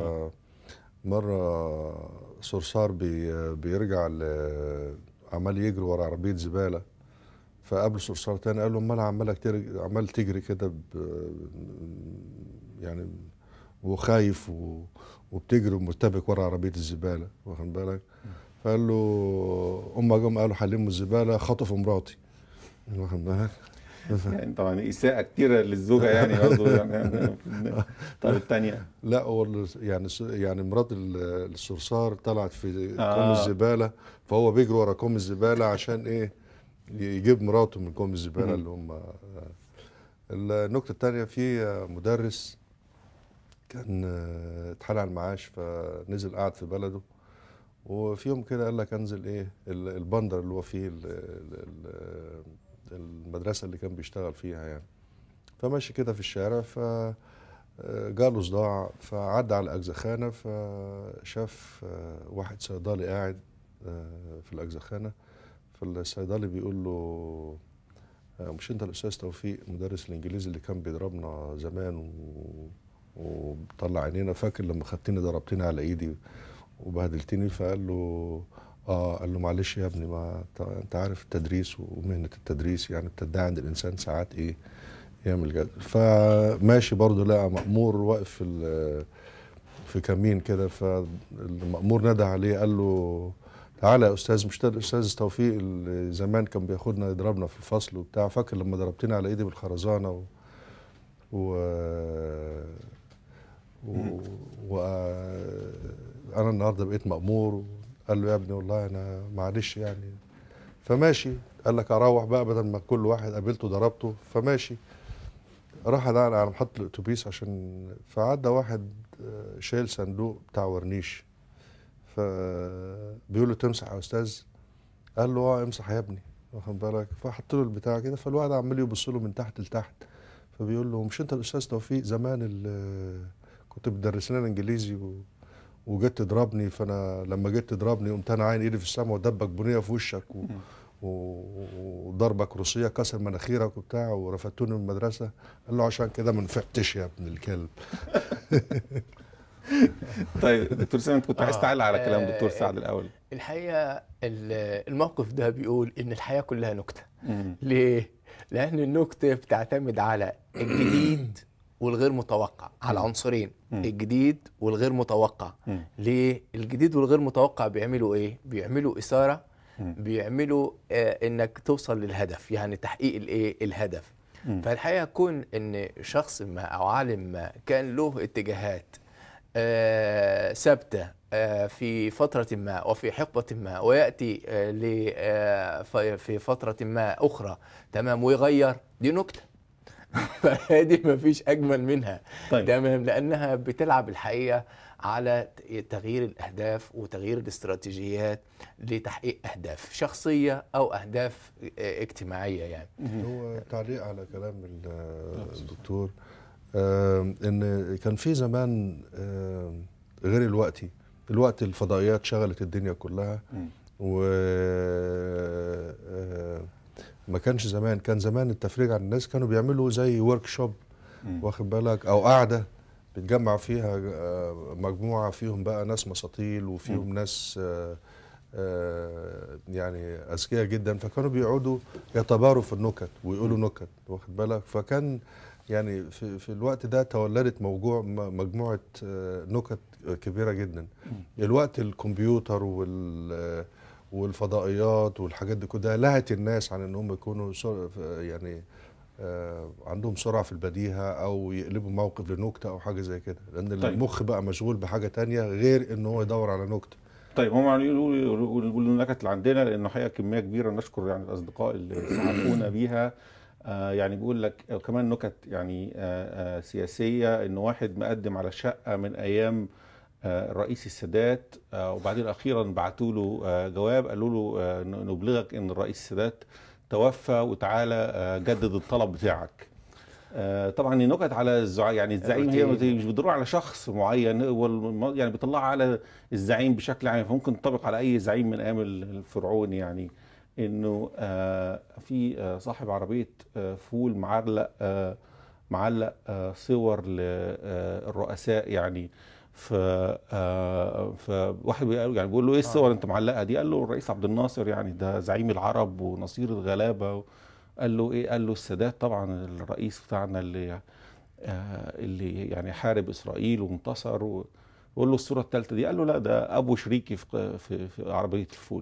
مرة صرصار بي بيرجع ل- عمال يجري ورا عربية زبالة فقابله صرصار تاني قال له امال عمالك ترج- عمال تجري كده ب- يعني وخايف و- وبتجري ومرتبك ورا عربية الزبالة واخد بالك فقال له هم جم قالوا حلموا الزباله خطفوا مراتي واخد بالك
يعني طبعا اساءه كتيره للزوجه يعني برضه يعني طب الثانيه
لا هو ال- يعني س- يعني مرات ال- الصرصار طلعت في كوم
آه.
الزباله فهو بيجري ورا كوم الزباله عشان ايه يجيب مراته من كوم الزباله
مم.
اللي هم النقطه الثانيه في مدرس كان آه، اتحال على المعاش فنزل قعد في بلده وفي يوم كده قال لك انزل ايه ال- البندر اللي هو فيه ال- ال- ال- المدرسه اللي كان بيشتغل فيها يعني فماشي كده في الشارع ف آه، جاله صداع فعدى على الأجزخانة فشاف آه، واحد صيدلي قاعد آه، في الأجزخانة فالصيدلي بيقول له آه، مش انت الأستاذ توفيق مدرس الإنجليزي اللي كان بيضربنا زمان و... وطلع عينينا فاكر لما خدتني ضربتني على إيدي وبهدلتني فقال له اه قال له معلش يا ابني ما انت- انت عارف التدريس ومهنة التدريس يعني بتدعي عند الإنسان ساعات إيه يعمل جد فماشي برضه لقى مأمور واقف في ال- في كمين كده فالمأمور نادى عليه قال له تعالى يا استاذ مش ده الاستاذ توفيق اللي زمان كان بياخدنا يضربنا في الفصل وبتاع فاكر لما ضربتني على ايدي بالخرزانه و, و... و... و... انا النهارده بقيت مأمور قال له يا ابني والله انا معلش يعني فماشي قال لك اروح بقى بدل ما كل واحد قابلته ضربته فماشي راح على على محطة الأتوبيس عشان فعدى واحد آه، شايل صندوق بتاع ورنيش فبيقول له تمسح يا أستاذ قال له اه امسح يا ابني واخد بالك فحط له البتاع كده فالواحد عمال يبص له من تحت لتحت فبيقول له مش انت الاستاذ توفيق زمان ال- كنت بتدرس لنا انجليزي و... وجيت تضربني فانا لما جيت تضربني قمت انا عين ايدي في السماء ودبك بنيه في وشك و... و- وضربك روسيه كسر مناخيرك وبتاع ورفدتوني من المدرسه قال له عشان كده ما نفعتش يا ابن الكلب
طيب دكتور سامي انت كنت عايز
آه،
تعلق على كلام
آه،
دكتور سعد الاول
الحقيقة ال- الموقف ده بيقول إن الحياة كلها نكتة
مم.
ليه؟ لأن النكتة بتعتمد على الجديد والغير متوقع على عنصرين
مم.
الجديد والغير متوقع
مم.
ليه؟ الجديد والغير متوقع بيعملوا إيه؟ بيعملوا إثارة
مم.
بيعملوا آه إنك توصل للهدف يعني تحقيق الإيه؟ الهدف
مم.
فالحقيقة كون إن شخص ما أو عالم ما كان له اتجاهات آه، ثابتة آه، في فترة ما وفي حقبة ما ويأتي آه، ل- آه، في- في فترة ما أخرى تمام ويغير دي نكتة فهذه ما فيش أجمل منها
طيب.
تمام لأنها بتلعب الحقيقة على ت- تغيير الأهداف وتغيير الاستراتيجيات لتحقيق أهداف شخصية أو أهداف آه، اجتماعية يعني
هو تعليق على كلام ال- الدكتور آم، ان كان في زمان آم، غير الوقتي الوقت الفضائيات شغلت الدنيا كلها
مم.
و آه، ما كانش زمان كان زمان التفريج عن الناس كانوا بيعملوا زي ورك شوب
مم.
واخد بالك او قاعده بتجمع فيها آه، مجموعه فيهم بقى ناس مساطيل وفيهم ناس آه، آه، يعني اذكياء جدا فكانوا بيقعدوا يتباروا في النكت ويقولوا نكت واخد بالك فكان يعني في, في الوقت ده تولدت موجوع م- مجموعة آه، نكت كبيرة جدا الوقت الكمبيوتر وال والفضائيات والحاجات دي كلها لهت الناس عن ان هم يكونوا سر- يعني آه، عندهم سرعة في البديهة او يقلبوا موقف لنكتة او حاجة زي كده لان
طيب.
المخ بقى مشغول بحاجة تانية غير ان هو يدور على نكتة
طيب هم يعني يقولوا يقولوا يقولوا النكت اللي عندنا لانه حقيقه كميه كبيره نشكر يعني الاصدقاء اللي ساعدونا بيها آه يعني بيقول لك كمان نكت يعني آه آه سياسيه انه واحد مقدم على شقه من ايام آه الرئيس السادات آه وبعدين اخيرا بعتوا له آه جواب قالوا له آه نبلغك ان الرئيس السادات توفى وتعالى آه جدد الطلب بتاعك آه، طبعا النكت على الزعيم يعني الزعيم هي
الروتين.
مش بتدور على شخص معين هو الم- يعني بيطلعها على الزعيم بشكل عام فممكن تنطبق على اي زعيم من ايام الفرعون يعني انه آه، في آه، صاحب عربيه آه، فول معلق آه، معلق آه، صور للرؤساء يعني ف آه، فواحد بيقول يعني بيقول له ايه الصور انت معلقها دي قال له الرئيس عبد الناصر يعني ده زعيم العرب ونصير الغلابه قال له ايه قال له السادات طبعا الرئيس بتاعنا اللي آه، اللي يعني حارب اسرائيل وانتصر و- وقول له الصوره الثالثه دي قال له لا ده ابو شريكي في في, في عربيه الفول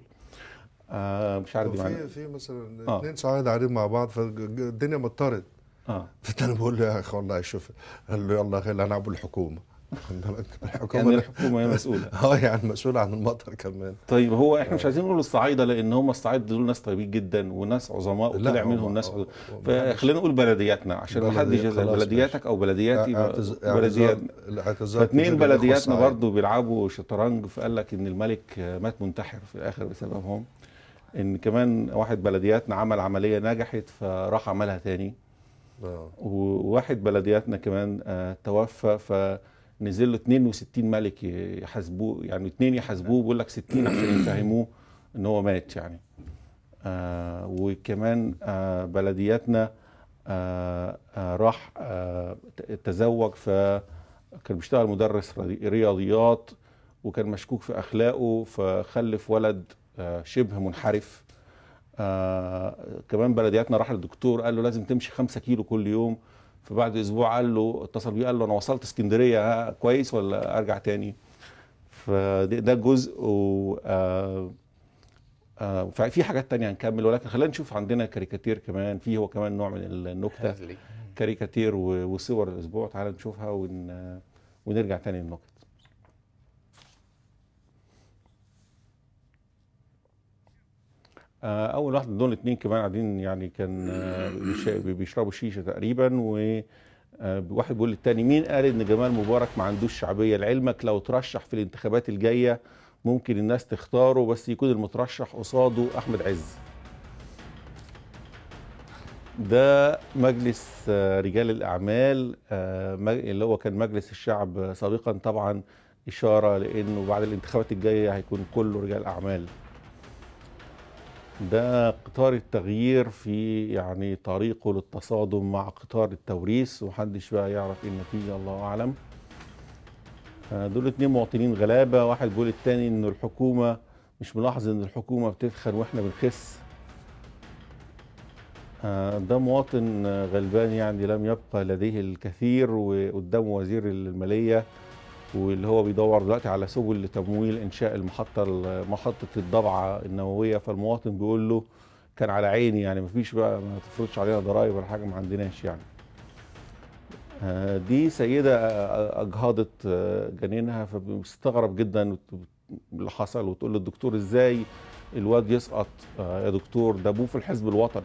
آه مش عارف دي معنى
في في مثلا
آه.
اثنين صعايدة قاعدين مع بعض فالدنيا مطرت
اه
فانا بقول له يا اخي والله شوف قال له يلا خلينا نلعب الحكومه خد بالك؟
يعني
الحكومه
الحكومه هي مسؤوله
اه يعني مسؤول عن المطر كمان
طيب هو احنا مش عايزين نقول الصعايده لان هم الصعايده دول ناس طيبين جدا وناس عظماء
لا،
وطلع
هو-
منهم ناس
هو-
عظماء
هو-
فخلينا نقول بلدياتنا عشان ما حدش
بلديات،
يزعل
خلاص،
بلدياتك او بلدياتي يبقى
اعتز-
بلديات
اعتذار- الاعتذار
فاتنين
كتير للإخوة
بلدياتنا
الصعايدة.
برضو بيلعبوا شطرنج فقال لك ان الملك مات منتحر في الاخر بسببهم ان كمان واحد بلدياتنا عمل عمليه نجحت فراح عملها تاني
آه.
وواحد بلدياتنا كمان آه، توفى فنزل له 62 ملك يحاسبوه يعني اثنين يحاسبوه بيقول لك 60 عشان يفهموه ان هو مات يعني آه وكمان آه بلدياتنا آه آه راح آه ت- تزوج فكان بيشتغل مدرس رياضي- رياضيات وكان مشكوك في اخلاقه فخلف ولد آه شبه منحرف آه كمان بلدياتنا راح للدكتور قال له لازم تمشي خمسة كيلو كل يوم فبعد اسبوع قال له اتصل بيه قال له انا وصلت اسكندريه ها كويس ولا ارجع تاني فده ده جزء و آه آه ففي حاجات تانية هنكمل ولكن خلينا نشوف عندنا كاريكاتير كمان في هو كمان نوع من النكته
هزلي
كاريكاتير و- وصور الاسبوع تعال نشوفها ون... ونرجع تاني للنكت آه، اول واحد من دول اتنين كمان قاعدين يعني كان آه، بيش- بيشربوا شيشه تقريبا و آه، واحد بيقول للتاني مين قال ان جمال مبارك ما عندوش شعبيه لعلمك لو ترشح في الانتخابات الجايه ممكن الناس تختاره بس يكون المترشح قصاده احمد عز ده مجلس آه، رجال الأعمال آه، مج- اللي هو كان مجلس الشعب سابقا طبعا إشارة لأنه بعد الانتخابات الجاية هيكون كله رجال أعمال ده قطار التغيير في يعني طريقه للتصادم مع قطار التوريث ومحدش بقى يعرف ايه النتيجة الله أعلم آه، دول اتنين مواطنين غلابة واحد بيقول التاني إنه الحكومة مش ملاحظ إن الحكومة بتتخن وإحنا بنخس آه، ده مواطن آه، غلبان يعني لم يبقى لديه الكثير وقدامه وزير المالية واللي هو بيدور دلوقتي على سبل لتمويل إنشاء المحطة محطة الضبعة النووية فالمواطن بيقول له كان على عيني يعني مفيش بقى ما تفرضش علينا ضرائب ولا حاجة ما عندناش يعني آه، دي سيدة آه، أجهضت آه، جنينها فبيستغرب جدا وت- اللي حصل وتقول للدكتور ازاي الواد يسقط آه، يا دكتور ده ابوه في الحزب الوطني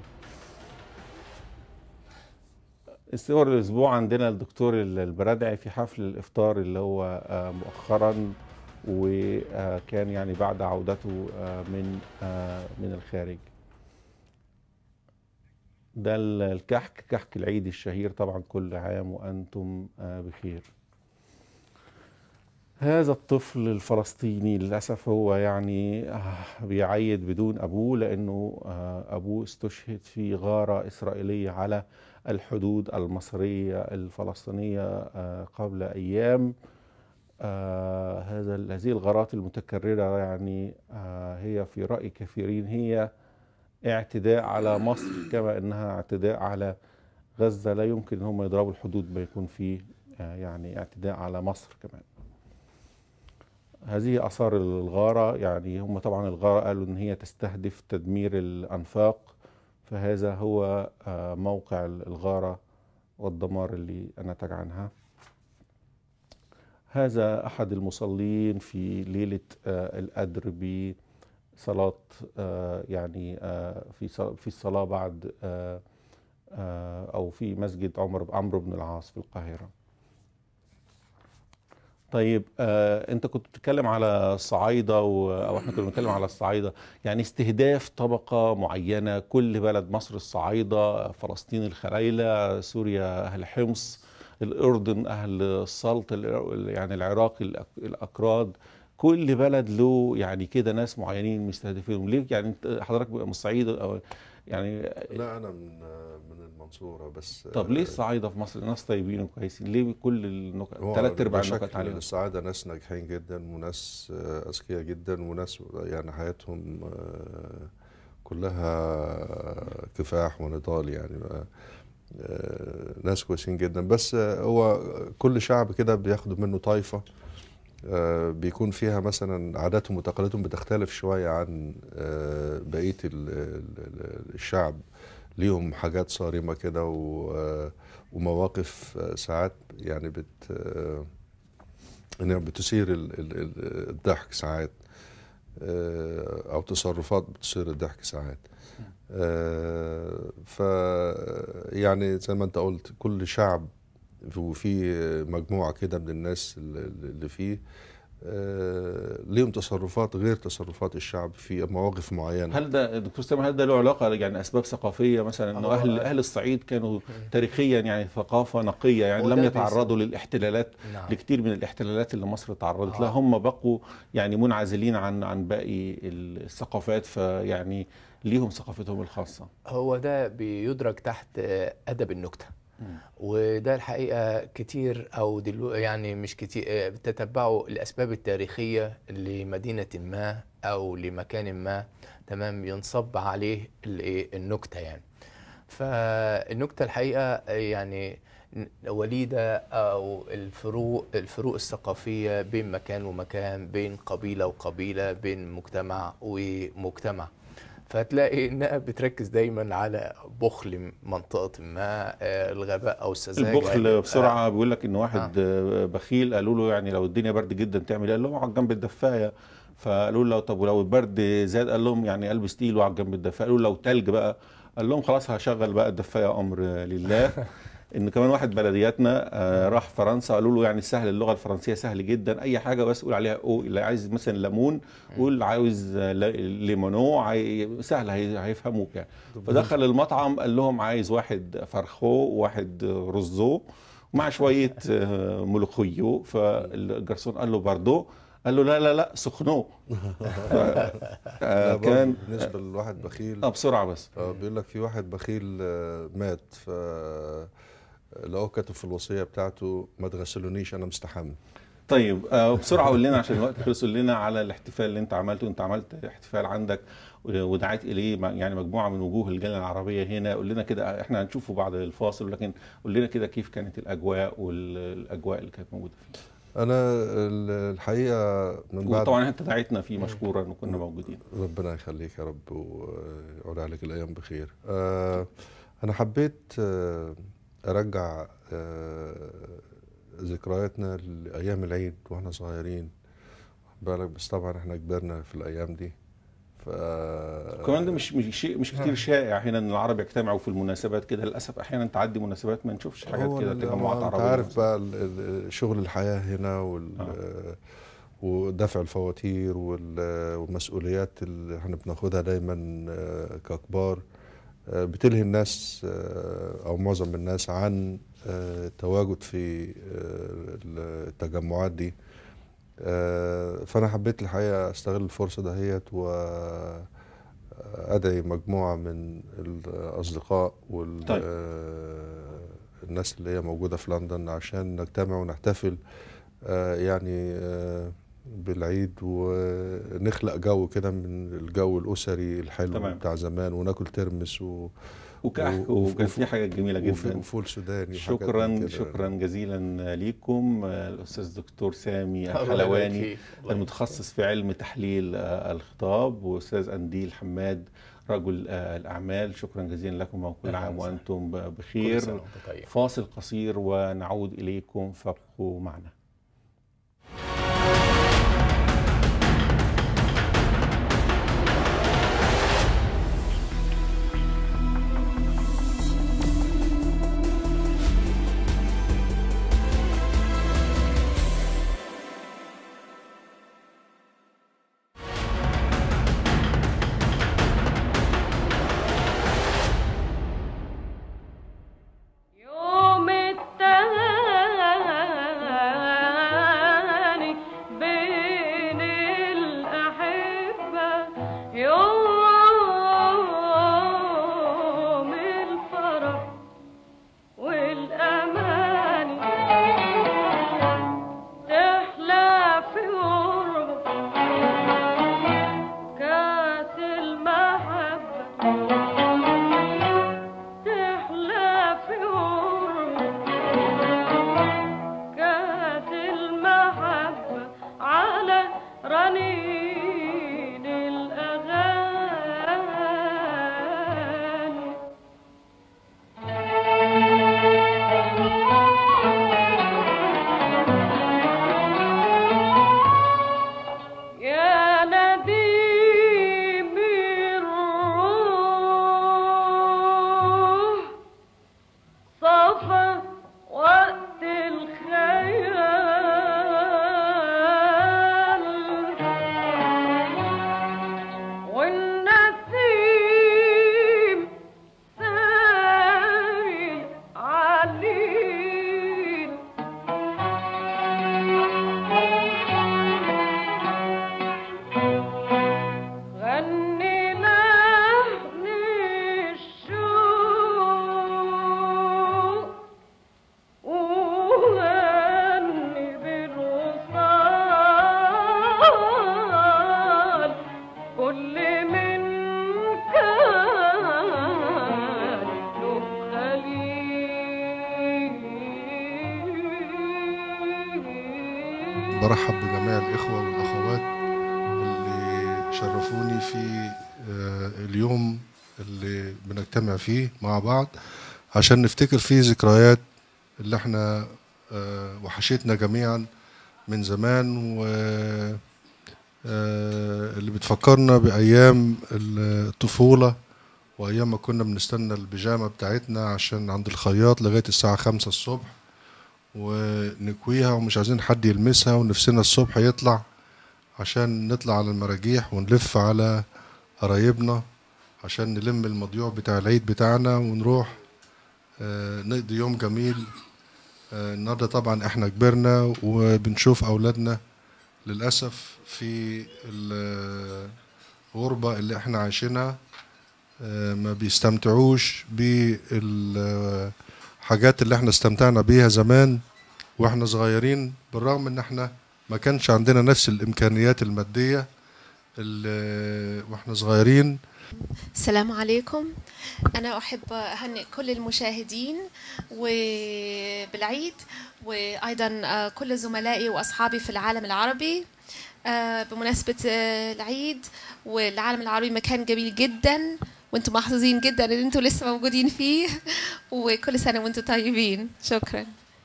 الصور الاسبوع عندنا الدكتور البرادعي في حفل الافطار اللي هو آه، مؤخرا وكان يعني بعد عودته آه، من آه، من الخارج ده ال- الكحك كحك العيد الشهير طبعا كل عام وانتم آه، بخير هذا الطفل الفلسطيني للأسف هو يعني آه، بيعيد بدون أبوه لأنه آه، أبوه استشهد في غارة إسرائيلية على الحدود المصرية الفلسطينية آه، قبل أيام آه، هذا هذه الغارات المتكررة يعني آه، هي في رأي كثيرين هي اعتداء على مصر كما انها اعتداء على غزة لا يمكن ان هم يضربوا الحدود ما يكون فيه آه، يعني اعتداء على مصر كمان هذه آثار الغارة يعني هم طبعا الغارة قالوا إن هي تستهدف تدمير الأنفاق فهذا هو آه، موقع الغارة والدمار اللي نتج عنها هذا أحد المصلين في ليلة آه، القدر بصلاة آه، يعني آه، في ص- في الصلاة بعد آه، آه، أو في مسجد عمر عمرو بن العاص في القاهرة طيب آه، انت كنت بتتكلم على الصعايده و... او احنا كنا بنتكلم على الصعايده يعني استهداف طبقه معينه كل بلد مصر الصعايده فلسطين الخلايله سوريا اهل حمص الاردن اهل السلط ال- يعني العراق الأك- الاكراد كل بلد له يعني كده ناس معينين مستهدفينهم ليه يعني انت حضرتك من الصعيد او يعني
لا انا من من المنصوره بس
طب ليه الصعايده في مصر ناس طيبين وكويسين ليه كل النكت
هو
ثلاث ارباع
بشكل
النكت عليهم
السعادة ناس ناجحين جدا وناس آه، أذكياء جدا وناس يعني حياتهم آه، كلها كفاح ونضال يعني آه، آه، ناس كويسين جدا بس آه، هو كل شعب كده بياخدوا منه طائفة آه، بيكون فيها مثلا عاداتهم وتقاليدهم بتختلف شوية عن آه، بقية ال- ال- ال- الشعب ليهم حاجات صارمة كده و- آه، ومواقف آه، ساعات يعني بت آه، انها بتثير ال- ال- ال- الضحك ساعات آه، او تصرفات بتثير الضحك ساعات آه، ف يعني زي ما انت قلت كل شعب وفي مجموعة كده من الناس اللي اللي فيه آه، ليهم تصرفات غير تصرفات الشعب في مواقف معينة
هل ده دكتور سامح هل ده له علاقه يعني اسباب ثقافيه مثلا انه
هو-
اهل اهل الصعيد كانوا تاريخيا يعني ثقافه نقيه يعني
وده
لم
بيس-
يتعرضوا للاحتلالات
نعم
لكتير من الاحتلالات اللي مصر تعرضت
آه.
لها هم بقوا يعني منعزلين عن عن باقي الثقافات فيعني ليهم ثقافتهم الخاصه
هو ده بيدرج تحت آه، أدب النكتة وده الحقيقة كتير أو دلو يعني مش كتير آه، بتتبعوا الأسباب التاريخية لمدينة ما أو لمكان ما تمام ينصب عليه الإيه؟ النكتة يعني فالنكتة الحقيقة آه، يعني ن- وليدة أو الفروق الفروق الثقافية بين مكان ومكان بين قبيلة وقبيلة بين مجتمع ومجتمع فتلاقي انها بتركز دايما على بخل منطقه ما آه، الغباء او السذاجه
البخل بسرعه بيقول لك ان واحد آه، بخيل قالوا له يعني لو الدنيا برد جدا تعمل ايه؟ قال لهم اقعد جنب الدفايه فقالوا له طب ولو البرد زاد قال لهم يعني البس تقيل واقعد جنب الدفايه قالوا له لو تلج بقى قال لهم خلاص هشغل بقى الدفايه امر لله ان كمان واحد بلدياتنا آه، راح فرنسا قالوا له يعني سهل اللغه الفرنسيه سهل جدا اي حاجه بس قول عليها او اللي عايز مثلا ليمون قول عاوز آه، ل- ليمونو عاي- سهل هي- هيفهموك يعني فدخل المطعم قال لهم عايز واحد فرخو وواحد رزو مع شويه آه، ملوخيو فالجرسون قال له باردو قال له لا لا لا سخنو ف- آه،
لا، برضه
كان
بالنسبة لواحد بخيل
اه بسرعه بس
آه، بيقول لك في واحد بخيل آه، مات ف لقوه كاتب في الوصية بتاعته ما تغسلونيش أنا مستحمي
طيب آه، بسرعه قول لنا عشان الوقت خلص قول لنا على الاحتفال اللي انت عملته انت عملت احتفال عندك ودعيت اليه م- يعني مجموعه من وجوه الجاليه العربيه هنا قول لنا كده احنا هنشوفه بعد الفاصل لكن قول لنا كده كيف كانت الاجواء والاجواء اللي كانت موجوده فيه
أنا ال- الحقيقة من بعد
وطبعا انت دعيتنا فيه مشكورا وكنا موجودين
ربنا يخليك يا رب ويعود عليك الأيام بخير آه، أنا حبيت آه، أرجع آه، ذكرياتنا لأيام العيد وإحنا صغيرين بالك بس طبعا إحنا كبرنا في الأيام دي ف
كمان ده مش مش شيء مش كتير شائع هنا ان العرب يجتمعوا في المناسبات كده للاسف احيانا تعدي مناسبات ما نشوفش حاجات
هو
كده
ال-
تجمعات
انت
عربيه
عارف
مثلاً.
بقى ال- ال- شغل الحياة هنا وال
آه.
ودفع الفواتير وال- والمسؤوليات اللي احنا بناخدها دايما آه، ككبار آه، بتلهي الناس آه، او معظم الناس عن آه، التواجد في آه، التجمعات دي آه، فانا حبيت الحقيقه استغل الفرصه دهيت وادعي مجموعه من الاصدقاء وال
طيب.
آه، الناس اللي هي موجوده في لندن عشان نجتمع ونحتفل آه، يعني آه، بالعيد ونخلق جو كده من الجو الاسري الحلو
تمام.
بتاع زمان وناكل ترمس و...
وكحك
و-
وكان في حاجات جميله
وف-
جدا
وفول سوداني وحاجات من
شكرا
كده.
شكرا جزيلا ليكم آه، الاستاذ دكتور سامي
الله يبارك
الحلواني
فيك. الله
المتخصص في علم تحليل آه، الخطاب واستاذ انديل حماد رجل آه، الاعمال شكرا جزيلا لكم وكل
أهلا
عام
وسهلا.
وانتم ب-
كل
بخير
سنة وأنت طيب.
فاصل قصير ونعود اليكم فابقوا معنا
يوم التهاني بين الأحبة يوم الفرح والأماني تحلى في غربة كاس المحبة تحلى في غربة كاس المحبة على رنين الأغاني يا نديم الروح صفا وقت الخيال والنسيم ساري عليل غني لحن الشوق وغني بالوصال كل من كان له خليل
برحب بجميع الإخوة والأخوات اللي شرفوني في آه، اليوم اللي بنجتمع فيه مع بعض عشان نفتكر فيه ذكريات اللي احنا آه، وحشتنا جميعا من زمان و آه، اللي بتفكرنا بأيام الطفولة وأيام ما كنا بنستنى البيجامة بتاعتنا عشان عند الخياط لغاية الساعة خمسة الصبح ونكويها ومش عايزين حد يلمسها ونفسنا الصبح يطلع عشان نطلع على المراجيح ونلف على قرايبنا عشان نلم المضيوع بتاع العيد بتاعنا ونروح آه، نقضي يوم جميل آه، النهارده طبعا احنا كبرنا وبنشوف اولادنا للاسف في الغربه اللي احنا عايشينها آه، ما بيستمتعوش بالحاجات اللي احنا استمتعنا بيها زمان واحنا صغيرين بالرغم ان احنا ما كانش عندنا نفس الامكانيات الماديه اللي- واحنا صغيرين
السلام عليكم أنا أحب أهنئ كل المشاهدين وبالعيد وأيضا آه، كل زملائي وأصحابي في العالم العربي آه، بمناسبة آه، العيد والعالم العربي مكان جميل جدا وانتم محظوظين جدا ان انتم لسه موجودين فيه وكل سنة وانتم طيبين شكرا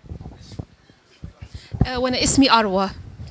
آه، وانا اسمي أروى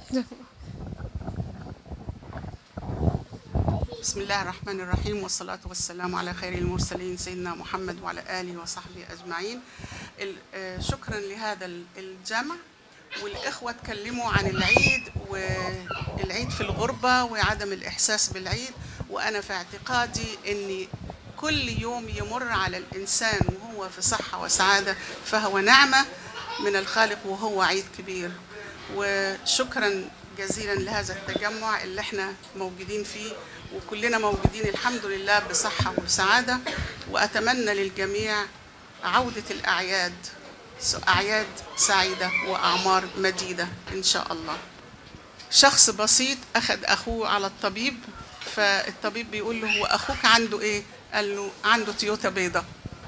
بسم الله الرحمن الرحيم والصلاة والسلام على خير المرسلين سيدنا محمد وعلى آله وصحبه أجمعين ال- آه، شكرا لهذا ال- الجمع والإخوة تكلموا عن العيد والعيد في الغربة وعدم الإحساس بالعيد وأنا في اعتقادي أن كل يوم يمر على الإنسان وهو في صحة وسعادة فهو نعمة من الخالق وهو عيد كبير وشكرا جزيلا لهذا التجمع اللي احنا موجودين فيه وكلنا موجودين الحمد لله بصحة وسعادة وأتمنى للجميع عودة الأعياد أعياد سعيدة وأعمار مديدة إن شاء الله شخص بسيط أخذ أخوه على الطبيب فالطبيب بيقول له هو أخوك عنده إيه؟ قال له عنده تويوتا بيضة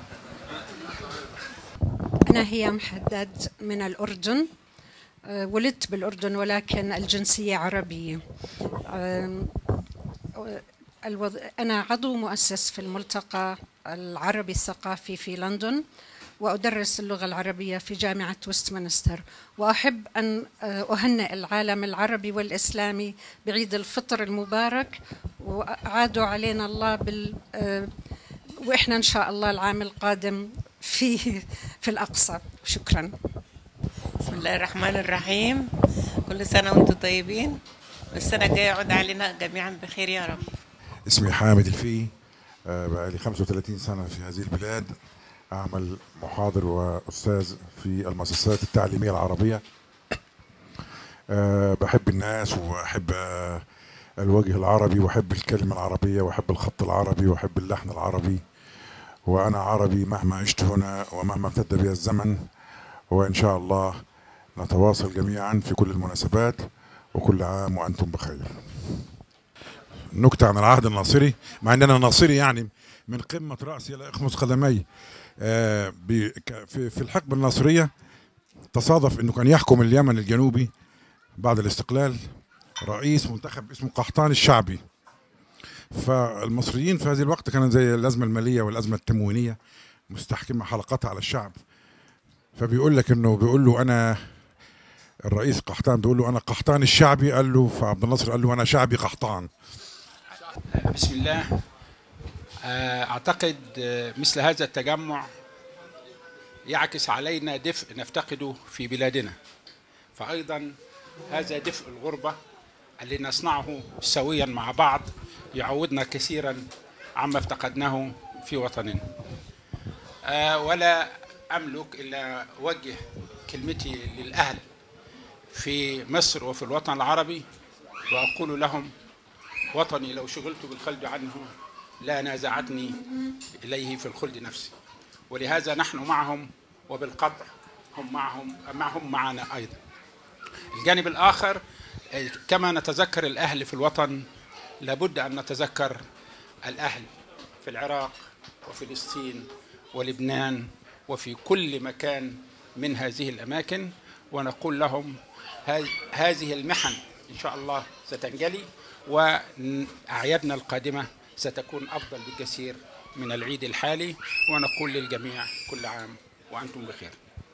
أنا هيام حداد من الأردن أه، ولدت بالأردن ولكن الجنسية عربية أم، الوظ... أنا عضو مؤسس في الملتقى العربي الثقافي في لندن وأدرس اللغة العربية في جامعة ويستمنستر وأحب أن أه، أهنئ العالم العربي والإسلامي بعيد الفطر المبارك وعادوا علينا الله بال أه، وإحنا إن شاء الله العام القادم في في الأقصى شكرا
بسم الله الرحمن الرحيم كل سنة وانتم طيبين والسنة الجاية يعود علينا جميعا بخير يا رب
اسمي حامد الفي آه، بقالي 35 سنة في هذه البلاد أعمل محاضر وأستاذ في المؤسسات التعليمية العربية آه، بحب الناس وأحب آه، الوجه العربي وأحب الكلمة العربية وأحب الخط العربي وأحب اللحن العربي وأنا عربي مهما عشت هنا ومهما امتد بي الزمن وإن شاء الله نتواصل جميعا في كل المناسبات وكل عام وأنتم بخير نكتة عن العهد الناصري مع ان انا ناصري يعني من قمة رأسي إلى أخمص قدمي آه، بي- ك- في في الحقبة الناصرية تصادف انه كان يحكم اليمن الجنوبي بعد الاستقلال رئيس منتخب اسمه قحطان الشعبي فالمصريين في هذه الوقت كانت زي الأزمة المالية والأزمة التموينية مستحكمة حلقاتها على الشعب فبيقول لك انه بيقول له انا الرئيس قحطان بيقول له انا قحطان الشعبي قال له فعبد الناصر قال له انا شعبي قحطان
بسم الله آه، أعتقد آه، مثل هذا التجمع يعكس علينا دفء نفتقده في بلادنا فأيضا هذا دفء الغربة اللي نصنعه سويا مع بعض يعودنا كثيرا عما افتقدناه في وطننا آه، ولا أملك إلا أوجه كلمتي للأهل في مصر وفي الوطن العربي وأقول لهم وطني لو شغلت بالخلد عنه لا نازعتني إليه في الخلد نفسي ولهذا نحن معهم وبالقطع هم معهم معهم معنا أيضا الجانب الآخر آه، كما نتذكر الأهل في الوطن لابد أن نتذكر الأهل في العراق وفلسطين ولبنان وفي كل مكان من هذه الأماكن ونقول لهم هذ- هذه المحن إن شاء الله ستنجلي وأعيادنا القادمة ستكون أفضل بكثير من العيد الحالي ونقول للجميع كل عام وأنتم بخير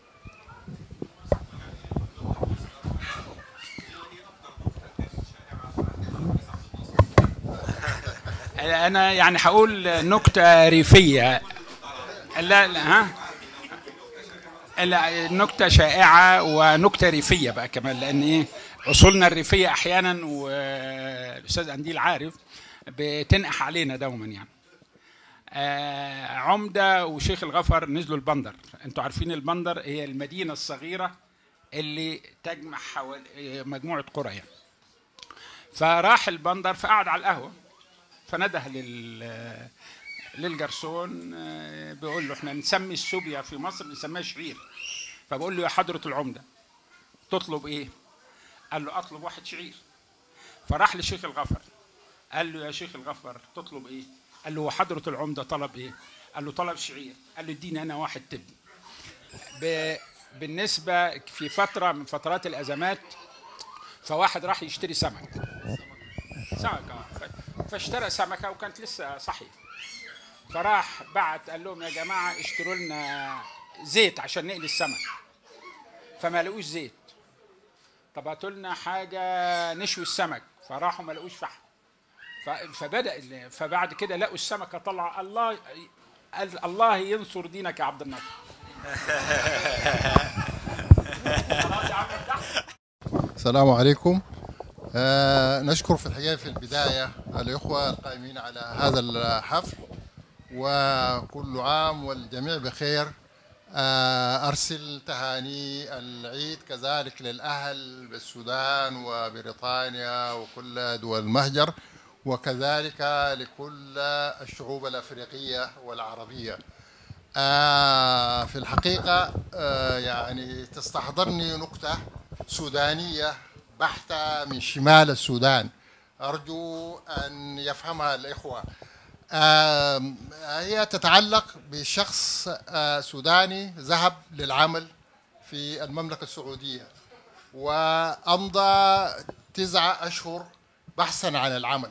أنا يعني هقول نكتة ريفية لا لا ها لا نكتة شائعة ونكتة ريفية بقى كمان لأن إيه أصولنا الريفية أحيانا والأستاذ أنديل عارف بتنقح علينا دوما يعني آه، عمدة وشيخ الغفر نزلوا البندر انتوا عارفين البندر هي المدينة الصغيرة اللي تجمع حوالي مجموعة قرى يعني فراح البندر فقعد على القهوة فنده لل للجرسون آه، بيقول له احنا نسمي السوبيا في مصر نسميها شعير فبقول له يا حضرة العمدة تطلب ايه؟ قال له اطلب واحد شعير فراح لشيخ الغفر قال له يا شيخ الغفر تطلب ايه؟ قال له وحضرة العمدة طلب ايه؟ قال له طلب شعير قال له اديني انا واحد تبن ب... بالنسبة في فترة من فترات الأزمات فواحد راح يشتري سمك سمك آه. ف- فاشترى سمكة وكانت لسه صحية فراح بعت قال لهم يا جماعة اشتروا لنا زيت عشان نقلي السمك فما لقوش زيت طب هاتوا لنا حاجة نشوي السمك فراحوا ما لقوش فحم ف- فبدأ ال- فبعد كده لقوا السمكة طلع الله قال الله ينصر دينك يا عبد الناصر
السلام عليكم آه نشكر في الحقيقة في البداية الإخوة القائمين على هذا الحفل وكل عام والجميع بخير آه أرسل تهاني العيد كذلك للأهل بالسودان وبريطانيا وكل دول المهجر وكذلك لكل الشعوب الأفريقية والعربية آه في الحقيقة آه يعني تستحضرني نكتة سودانية بحتة من شمال السودان أرجو أن يفهمها الإخوة آم، هي تتعلق بشخص آه، سوداني ذهب للعمل في المملكة السعودية وأمضى تسعة أشهر بحثا عن العمل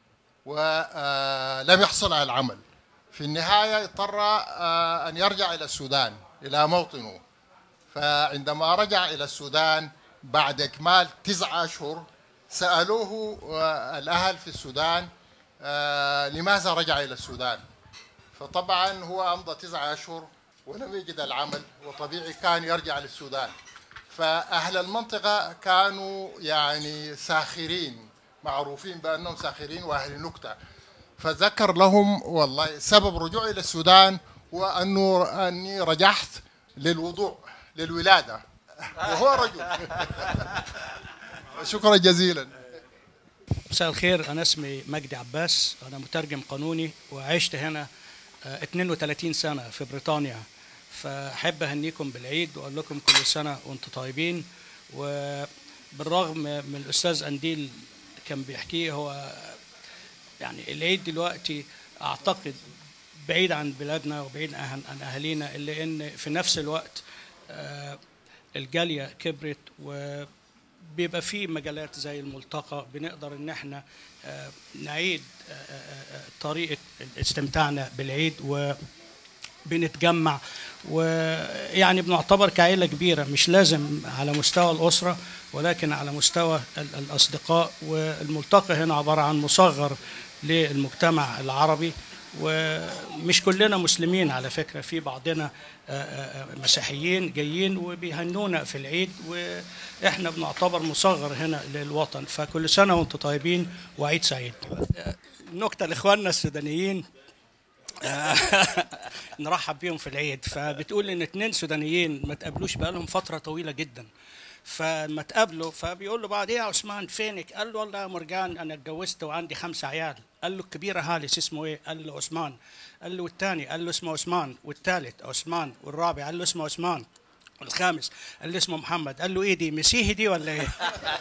ولم يحصل على العمل في النهاية اضطر آه، أن يرجع إلى السودان إلى موطنه فعندما رجع إلى السودان بعد إكمال تسعة أشهر سألوه آه، الأهل في السودان آه، لماذا رجع إلى السودان فطبعا هو أمضى تسعة أشهر ولم يجد العمل وطبيعي كان يرجع للسودان فأهل المنطقة كانوا يعني ساخرين معروفين بأنهم ساخرين وأهل نكتة فذكر لهم والله سبب رجوعي إلى السودان هو أنه أني رجعت للوضوء للولادة وهو رجل شكرا جزيلا
مساء الخير أنا اسمي مجدي عباس أنا مترجم قانوني وعشت هنا آه، 32 سنة في بريطانيا فأحب أهنيكم بالعيد وأقول لكم كل سنة وأنتم طيبين وبالرغم من الأستاذ أنديل كان بيحكيه هو يعني العيد دلوقتي أعتقد بعيد عن بلادنا وبعيد عن عن أهالينا إلا إن في نفس الوقت آه، الجالية كبرت و بيبقى في مجالات زي الملتقى بنقدر ان احنا آه، نعيد آه، آه، آه، طريقه استمتاعنا بالعيد وبنتجمع ويعني بنعتبر كعيله كبيره مش لازم على مستوى الاسره ولكن على مستوى ال- الاصدقاء والملتقى هنا عباره عن مصغر للمجتمع العربي ومش كلنا مسلمين على فكره في بعضنا آه، آه، آه، مسيحيين جايين وبيهنونا في العيد واحنا بنعتبر مصغر هنا للوطن فكل سنه وانتم طيبين وعيد سعيد. آه، نكته لاخواننا السودانيين آه، نرحب بيهم في العيد فبتقول ان اتنين سودانيين ما تقابلوش بقالهم فتره طويله جدا فما تقابله فبيقول له بعد ايه يا عثمان فينك؟ قال له والله يا مرجان انا اتجوزت وعندي خمسه عيال قال له الكبيره هالس اسمه ايه؟ قال له عثمان قال له والثاني قال له اسمه عثمان والثالث عثمان والرابع قال له اسمه عثمان والخامس قال له اسمه محمد قال له ايه دي مسيحي دي ولا ايه؟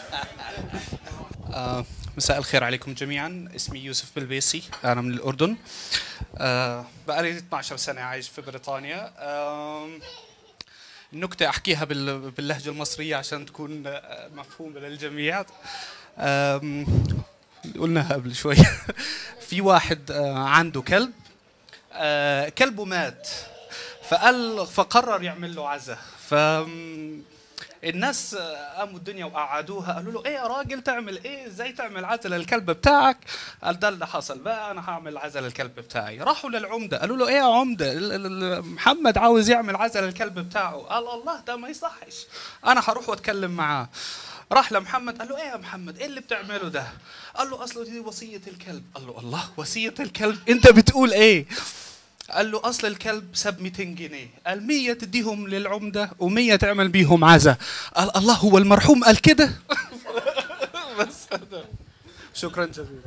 آه، مساء الخير عليكم جميعا اسمي يوسف بلبيسي انا من الاردن آه، بقالي 12 سنه عايش في بريطانيا آم، النكته احكيها بال- باللهجه المصريه عشان تكون آه، مفهومه للجميع آم، قلناها قبل شوي في واحد آه، عنده كلب آه، كلبه مات فقال فقرر يعمل له عزا ف الناس قاموا الدنيا وقعدوها قالوا له ايه يا راجل تعمل ايه ازاي تعمل عزا للكلب بتاعك قال ده اللي حصل بقى انا هعمل عزا للكلب بتاعي راحوا للعمده قالوا له ايه يا عمده ال- ال- ال- محمد عاوز يعمل عزا للكلب بتاعه قال الله ده ما يصحش انا هروح واتكلم معاه راح لمحمد قال له ايه يا محمد ايه اللي بتعمله ده قال له اصله دي وصيه الكلب قال له الله وصيه الكلب انت بتقول ايه قال له اصل الكلب ساب 200 جنيه قال 100 تديهم للعمده و100 تعمل بيهم عزا قال الله هو المرحوم قال كده بس هذا. شكرا جزيلا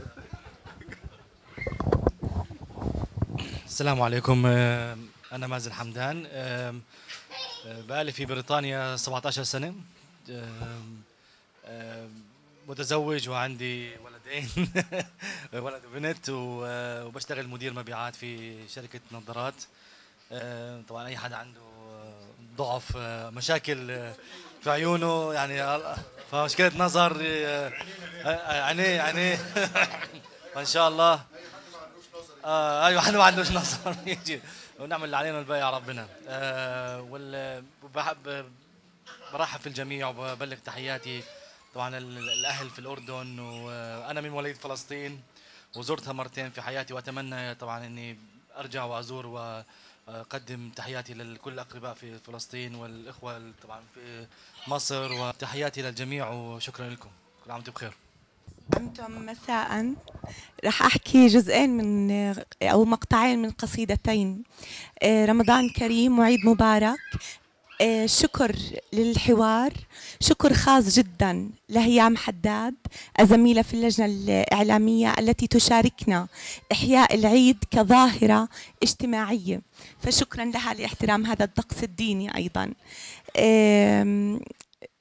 السلام عليكم آه، أنا مازن حمدان آم، آه، بقالي في بريطانيا 17 سنة آم، آم، متزوج وعندي ولدين ولد وبنت و- آه، وبشتغل مدير مبيعات في شركة نظارات آه، طبعا أي حد عنده آه، ضعف آه، مشاكل آه، في عيونه يعني آه، فمشكلة نظر آه، آه، عينيه عينيه ما شاء الله آه ايوه احنا ما عندناش نصر يجي ونعمل اللي علينا والباقي على ربنا آه وال وبحب برحب في الجميع وببلغ تحياتي طبعا ال- الاهل في الاردن وانا من مواليد فلسطين وزرتها مرتين في حياتي واتمنى طبعا اني ارجع وازور واقدم تحياتي لكل الاقرباء في فلسطين والاخوه طبعا في مصر وتحياتي للجميع وشكرا لكم كل عام وانتم بخير
أنتم مساء رح أحكي جزئين من أو مقطعين من قصيدتين آه، رمضان كريم وعيد مبارك آه، شكر للحوار شكر خاص جدا لهيام حداد الزميلة في اللجنة الإعلامية التي تشاركنا إحياء العيد كظاهرة اجتماعية فشكرا لها لاحترام هذا الطقس الديني أيضا آم،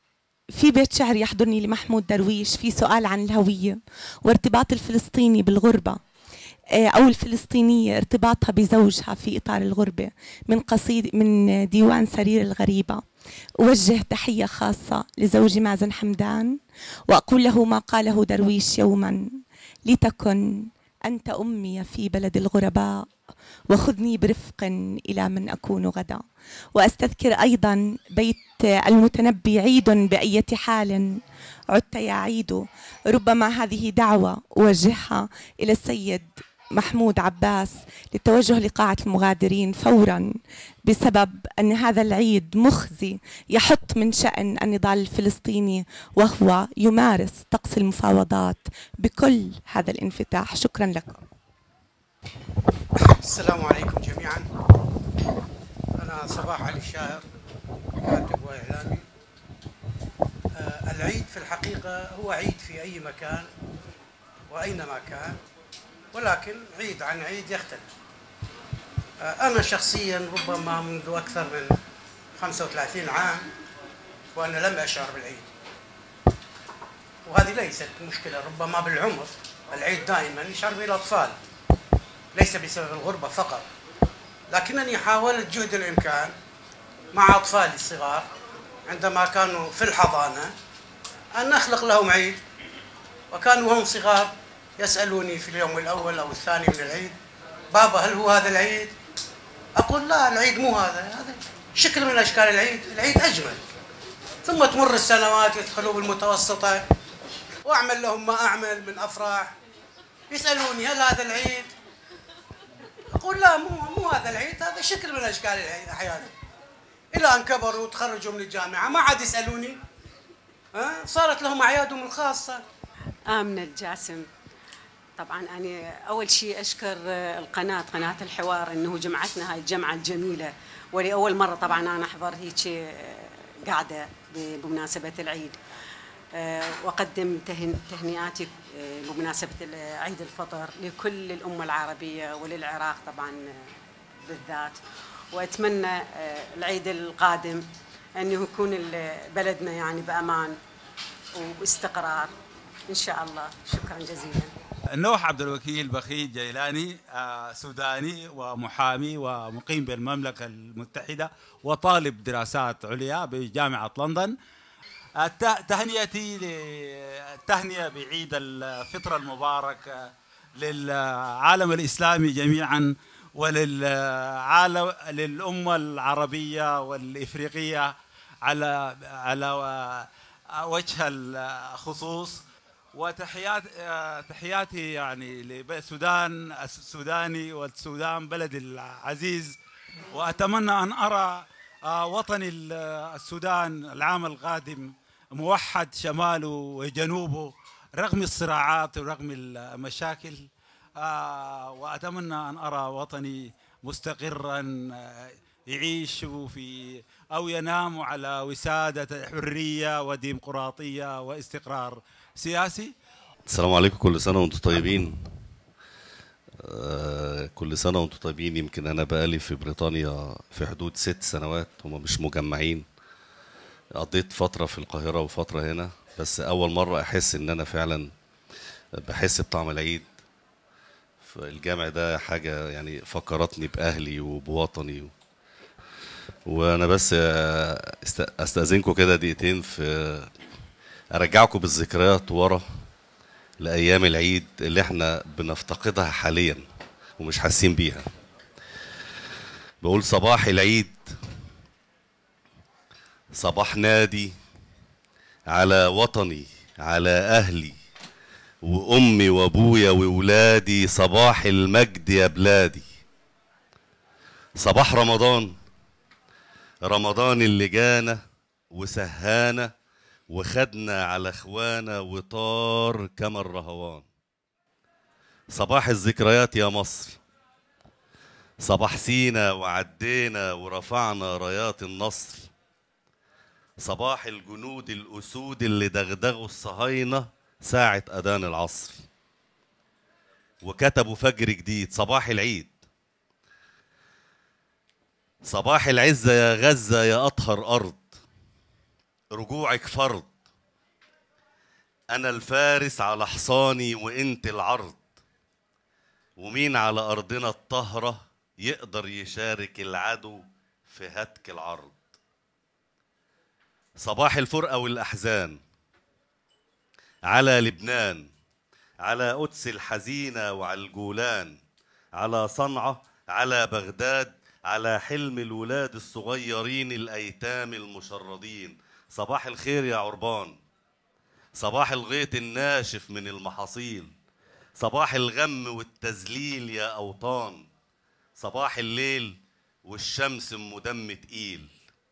في بيت شعر يحضرني لمحمود درويش في سؤال عن الهوية وارتباط الفلسطيني بالغربة آه، أو الفلسطينية ارتباطها بزوجها في إطار الغربة من قصيد من ديوان سرير الغريبة أوجه تحية خاصة لزوجي مازن حمدان وأقول له ما قاله درويش يوما لتكن أنت أمي في بلد الغرباء وخذني برفق إلى من أكون غدا وأستذكر أيضا بيت المتنبي عيد بأية حال عدت يا عيد ربما هذه دعوة أوجهها إلى السيد محمود عباس للتوجه لقاعة المغادرين فورا بسبب أن هذا العيد مخزي يحط من شأن النضال الفلسطيني وهو يمارس طقس المفاوضات بكل هذا الانفتاح شكرا لكم
السلام عليكم جميعا أنا صباح علي الشاعر كاتب وإعلامي آه، العيد في الحقيقة هو عيد في أي مكان وأينما كان ولكن عيد عن عيد يختلف آه، أنا شخصيا ربما منذ أكثر من 35 عام وأنا لم أشعر بالعيد وهذه ليست مشكلة ربما بالعمر العيد دائما يشعر به الأطفال ليس بسبب الغربة فقط لكنني حاولت جهد الإمكان مع أطفالي الصغار عندما كانوا في الحضانة أن نخلق لهم عيد وكانوا وهم صغار يسألوني في اليوم الأول أو الثاني من العيد بابا هل هو هذا العيد؟ أقول لا العيد مو هذا هذا شكل من أشكال العيد العيد أجمل ثم تمر السنوات يدخلوا بالمتوسطة وأعمل لهم ما أعمل من أفراح يسألوني هل هذا العيد؟ أقول لا مو مو هذا العيد هذا شكل من أشكال العيد أحيانا إلى أن كبروا وتخرجوا من الجامعة ما عاد يسألوني ها صارت لهم أعيادهم الخاصة
آمنة الجاسم طبعا أنا أول شيء أشكر آه، القناة قناة الحوار أنه جمعتنا هاي الجمعة الجميلة ولأول مرة طبعا أنا أحضر هيك آه، قاعدة ب- بمناسبة العيد آه، وأقدم تهن- تهنئاتي آه، بمناسبة عيد الفطر لكل الأمة العربية وللعراق طبعا آه، بالذات وأتمنى آه، العيد القادم أنه يكون ال- بلدنا يعني بأمان وباستقرار إن شاء الله شكرا جزيلا
نوح عبد الوكيل بخيت جيلاني آه، سوداني ومحامي ومقيم بالمملكة المتحدة وطالب دراسات عليا بجامعة لندن الت- تهنئتي التهنئة بعيد الفطر المبارك آه، للعالم الإسلامي جميعا وللعالم للأمة العربية والإفريقية على على وجه الخصوص وتحيات آه، تحياتي يعني للسودان السوداني والسودان بلدي العزيز واتمنى ان ارى آه، وطني ال- السودان العام القادم موحد شماله وجنوبه رغم الصراعات ورغم المشاكل آه، واتمنى ان ارى وطني مستقرا آه، يعيش في او ينام على وساده حريه وديمقراطيه واستقرار سياسي
السلام عليكم كل سنة وانتم طيبين آه، كل سنة وانتم طيبين يمكن أنا بقالي في بريطانيا في حدود ست سنوات هما مش مجمعين قضيت فترة في القاهرة وفترة هنا بس أول مرة أحس إن أنا فعلا بحس بطعم العيد فالجامع ده حاجة يعني فكرتني بأهلي وبوطني وأنا بس آه، است- أستأذنكم كده دقيقتين في ارجعكم بالذكريات ورا لايام العيد اللي احنا بنفتقدها حاليا ومش حاسين بيها بقول صباح العيد صباح نادي على وطني على اهلي وامي وابويا وولادي صباح المجد يا بلادي صباح رمضان رمضان اللي جانا وسهانا وخدنا على اخوانا وطار كما الرهوان صباح الذكريات يا مصر صباح سينا وعدينا ورفعنا رايات النصر صباح الجنود الأسود اللي دغدغوا الصهاينة ساعة أذان العصر وكتبوا فجر جديد صباح العيد صباح العزة يا غزة يا أطهر أرض رجوعك فرض أنا الفارس على حصاني وإنت العرض ومين على أرضنا الطهرة يقدر يشارك العدو في هتك العرض صباح الفرقة والأحزان على لبنان على قدس الحزينة وعلى الجولان على صنعاء على بغداد على حلم الولاد الصغيرين الأيتام المشردين صباح الخير يا عربان صباح الغيط الناشف من المحاصيل صباح الغم والتذليل يا أوطان صباح الليل والشمس ام دم تقيل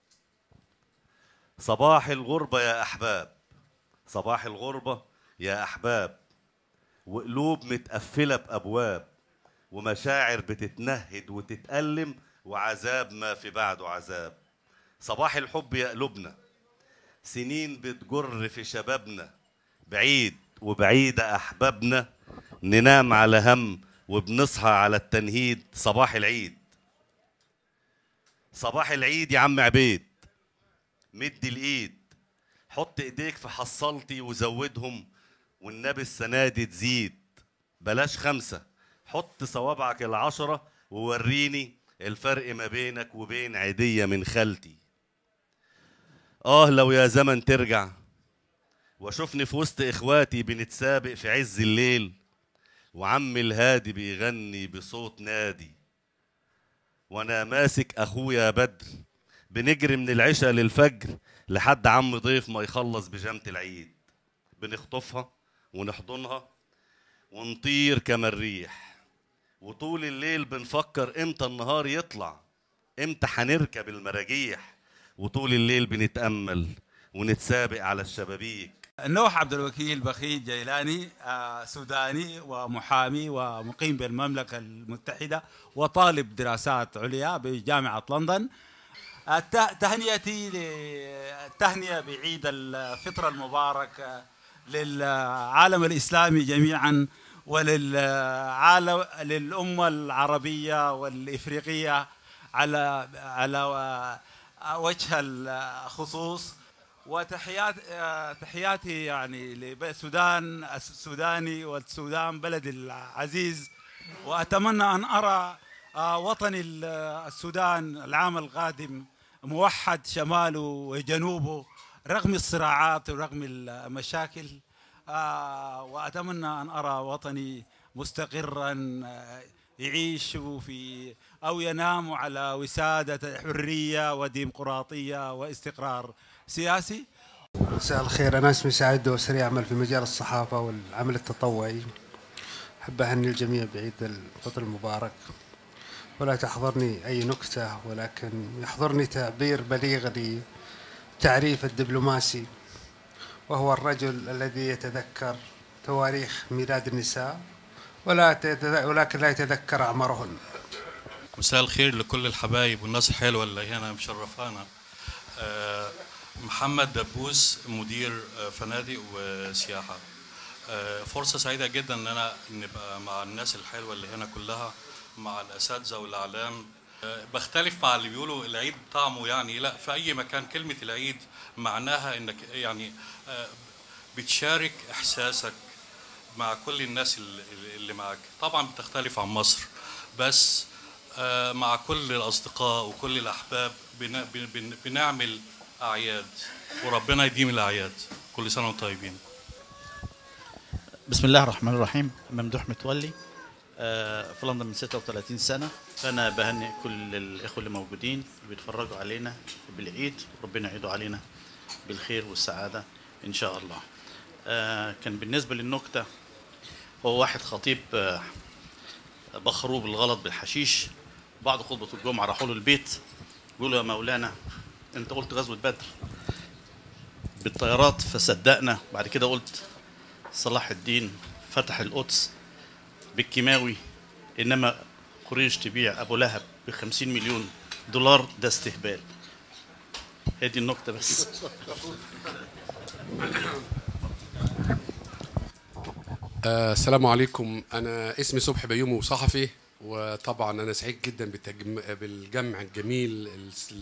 صباح الغربة يا أحباب صباح الغربة يا أحباب وقلوب متقفلة بأبواب ومشاعر بتتنهد وتتألم وعذاب ما في بعده عذاب صباح الحب يا قلوبنا سنين بتجر في شبابنا بعيد وبعيدة أحبابنا ننام على هم وبنصحى على التنهيد صباح العيد صباح العيد يا عم عبيد مد الايد حط ايديك في حصلتي وزودهم والنبي السنة دي تزيد بلاش خمسة حط صوابعك العشرة ووريني الفرق ما بينك وبين عيدية من خالتي آه لو يا زمن ترجع وشوفني في وسط إخواتي بنتسابق في عز الليل وعم الهادي بيغني بصوت نادي وانا ماسك اخويا بدر بنجري من العشاء للفجر لحد عم ضيف ما يخلص بجامة العيد بنخطفها ونحضنها ونطير كما الريح وطول الليل بنفكر امتى النهار يطلع امتى هنركب المراجيح وطول الليل بنتأمل ونتسابق على الشبابيك
نوح عبد الوكيل بخيت جيلاني آه، سوداني ومحامي ومقيم بالمملكة المتحدة وطالب دراسات عليا بجامعة لندن الت- تهنئتي التهنئة بعيد الفطر المبارك آه، للعالم الإسلامي جميعا وللعالم للأمة العربية والإفريقية على على آه، وجه الخصوص وتحيات آه، تحياتي يعني للسودان السوداني والسودان بلدي العزيز واتمنى ان ارى آه، وطني ال- السودان العام القادم موحد شماله وجنوبه رغم الصراعات ورغم المشاكل آه، واتمنى ان ارى وطني مستقرا آه، يعيش في او ينام على وساده حريه وديمقراطيه واستقرار سياسي
مساء الخير أنا اسمي سعيد دوسري أعمل في مجال الصحافة والعمل التطوعي أحب أهني الجميع بعيد الفطر المبارك ولا تحضرني أي نكتة ولكن يحضرني تعبير بليغ لتعريف الدبلوماسي وهو الرجل الذي يتذكر تواريخ ميلاد النساء ولا يتذ- ولكن لا يتذكر أعمارهن
مساء الخير لكل الحبايب والناس الحلوة اللي هنا مشرفانا آه، محمد دبوس مدير آه، فنادق وسياحة آه، فرصة سعيدة جدا ان انا نبقى مع الناس الحلوة اللي هنا كلها مع الاساتذة والاعلام آه، بختلف مع اللي بيقولوا العيد طعمه يعني لا في اي مكان كلمة العيد معناها انك يعني آه، بتشارك احساسك مع كل الناس اللي اللي معاك طبعا بتختلف عن مصر بس آه، مع كل الأصدقاء وكل الأحباب بن- بن- بن- بنعمل أعياد وربنا يديم الأعياد كل سنة وانتم طيبين
بسم الله الرحمن الرحيم ممدوح متولي آه، في لندن من 36 سنة فأنا بهنئ كل الإخوة اللي موجودين اللي بيتفرجوا علينا بالعيد ربنا يعيدوا علينا بالخير والسعادة إن شاء الله آه، كان بالنسبة للنكتة هو واحد خطيب آه، بخروه بالغلط بالحشيش بعد خطبة الجمعة راحوا له البيت بيقولوا يا مولانا أنت قلت غزوة بدر بالطيارات فصدقنا بعد كده قلت صلاح الدين فتح القدس بالكيماوي انما قريش تبيع ابو لهب ب 50 مليون دولار ده استهبال هي دي النكته بس
آه، السلام عليكم أنا اسمي صبحي بيومي وصحفي وطبعا أنا سعيد جدا بالتجم... بالجمع الجميل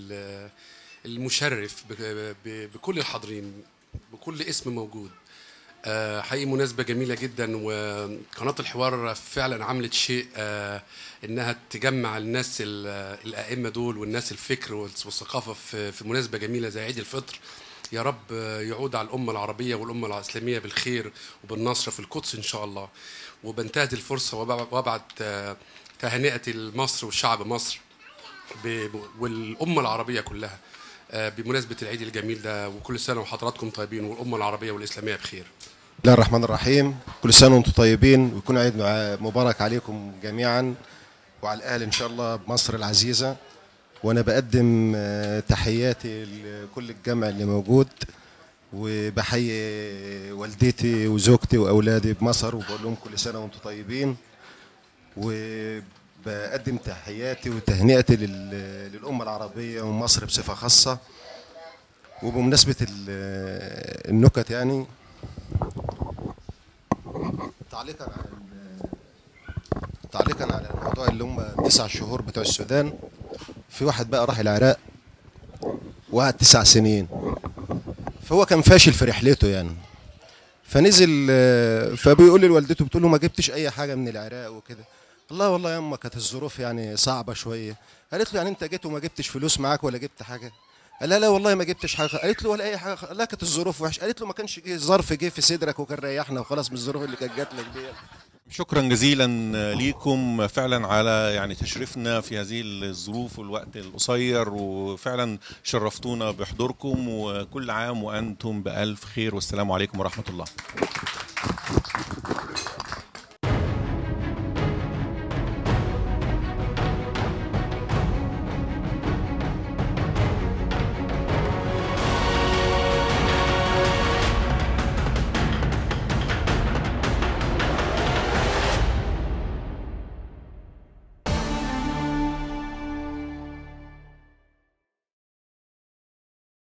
ال- المشرف ب... ب... بكل الحاضرين بكل اسم موجود آه، حقيقي مناسبة جميلة جدا وقناة الحوار فعلا عملت شيء آه، انها تجمع الناس ال- الائمة دول والناس الفكر والثقافة في في مناسبة جميلة زي عيد الفطر يا رب آه، يعود على الأمة العربية والأمة الإسلامية بالخير وبالنصر في القدس إن شاء الله وبنتهز الفرصة وبع- وأبعت آه، تهنئتي لمصر وشعب مصر ب- والأمة العربية كلها آه، بمناسبة العيد الجميل ده وكل سنة وحضراتكم طيبين والأمة العربية والإسلامية بخير
بسم الله الرحمن الرحيم كل سنة وانتم طيبين ويكون عيد مع- مبارك عليكم جميعا وعلى الأهل إن شاء الله بمصر العزيزة وأنا بقدم آه، تحياتي لكل الجمع اللي موجود وبحيي والدتي وزوجتي وأولادي بمصر وبقول لهم كل سنة وانتم طيبين وبقدم تحياتي وتهنئتي لل- للأمة العربية ومصر بصفة خاصة وبمناسبة ال- النكت يعني تعليقا على ال- تعليقا على الموضوع اللي هم تسع شهور بتوع السودان في واحد بقى راح العراق وقعد تسع سنين فهو كان فاشل في رحلته يعني فنزل آه، فبيقول لوالدته بتقول له ما جبتش اي حاجه من العراق وكده الله والله يا اما كانت الظروف يعني صعبه شويه قالت له يعني انت جيت وما جبتش فلوس معاك ولا جبت حاجه قال لها لا والله ما جبتش حاجه قالت له ولا اي حاجه لا كانت الظروف وحشه قالت له ما كانش جه ظرف جه في صدرك وكان ريحنا وخلاص من الظروف اللي كانت جات لك دي
شكرا جزيلا ليكم فعلا على يعني تشريفنا في هذه الظروف والوقت القصير وفعلا شرفتونا بحضوركم وكل عام وانتم بالف خير والسلام عليكم ورحمه الله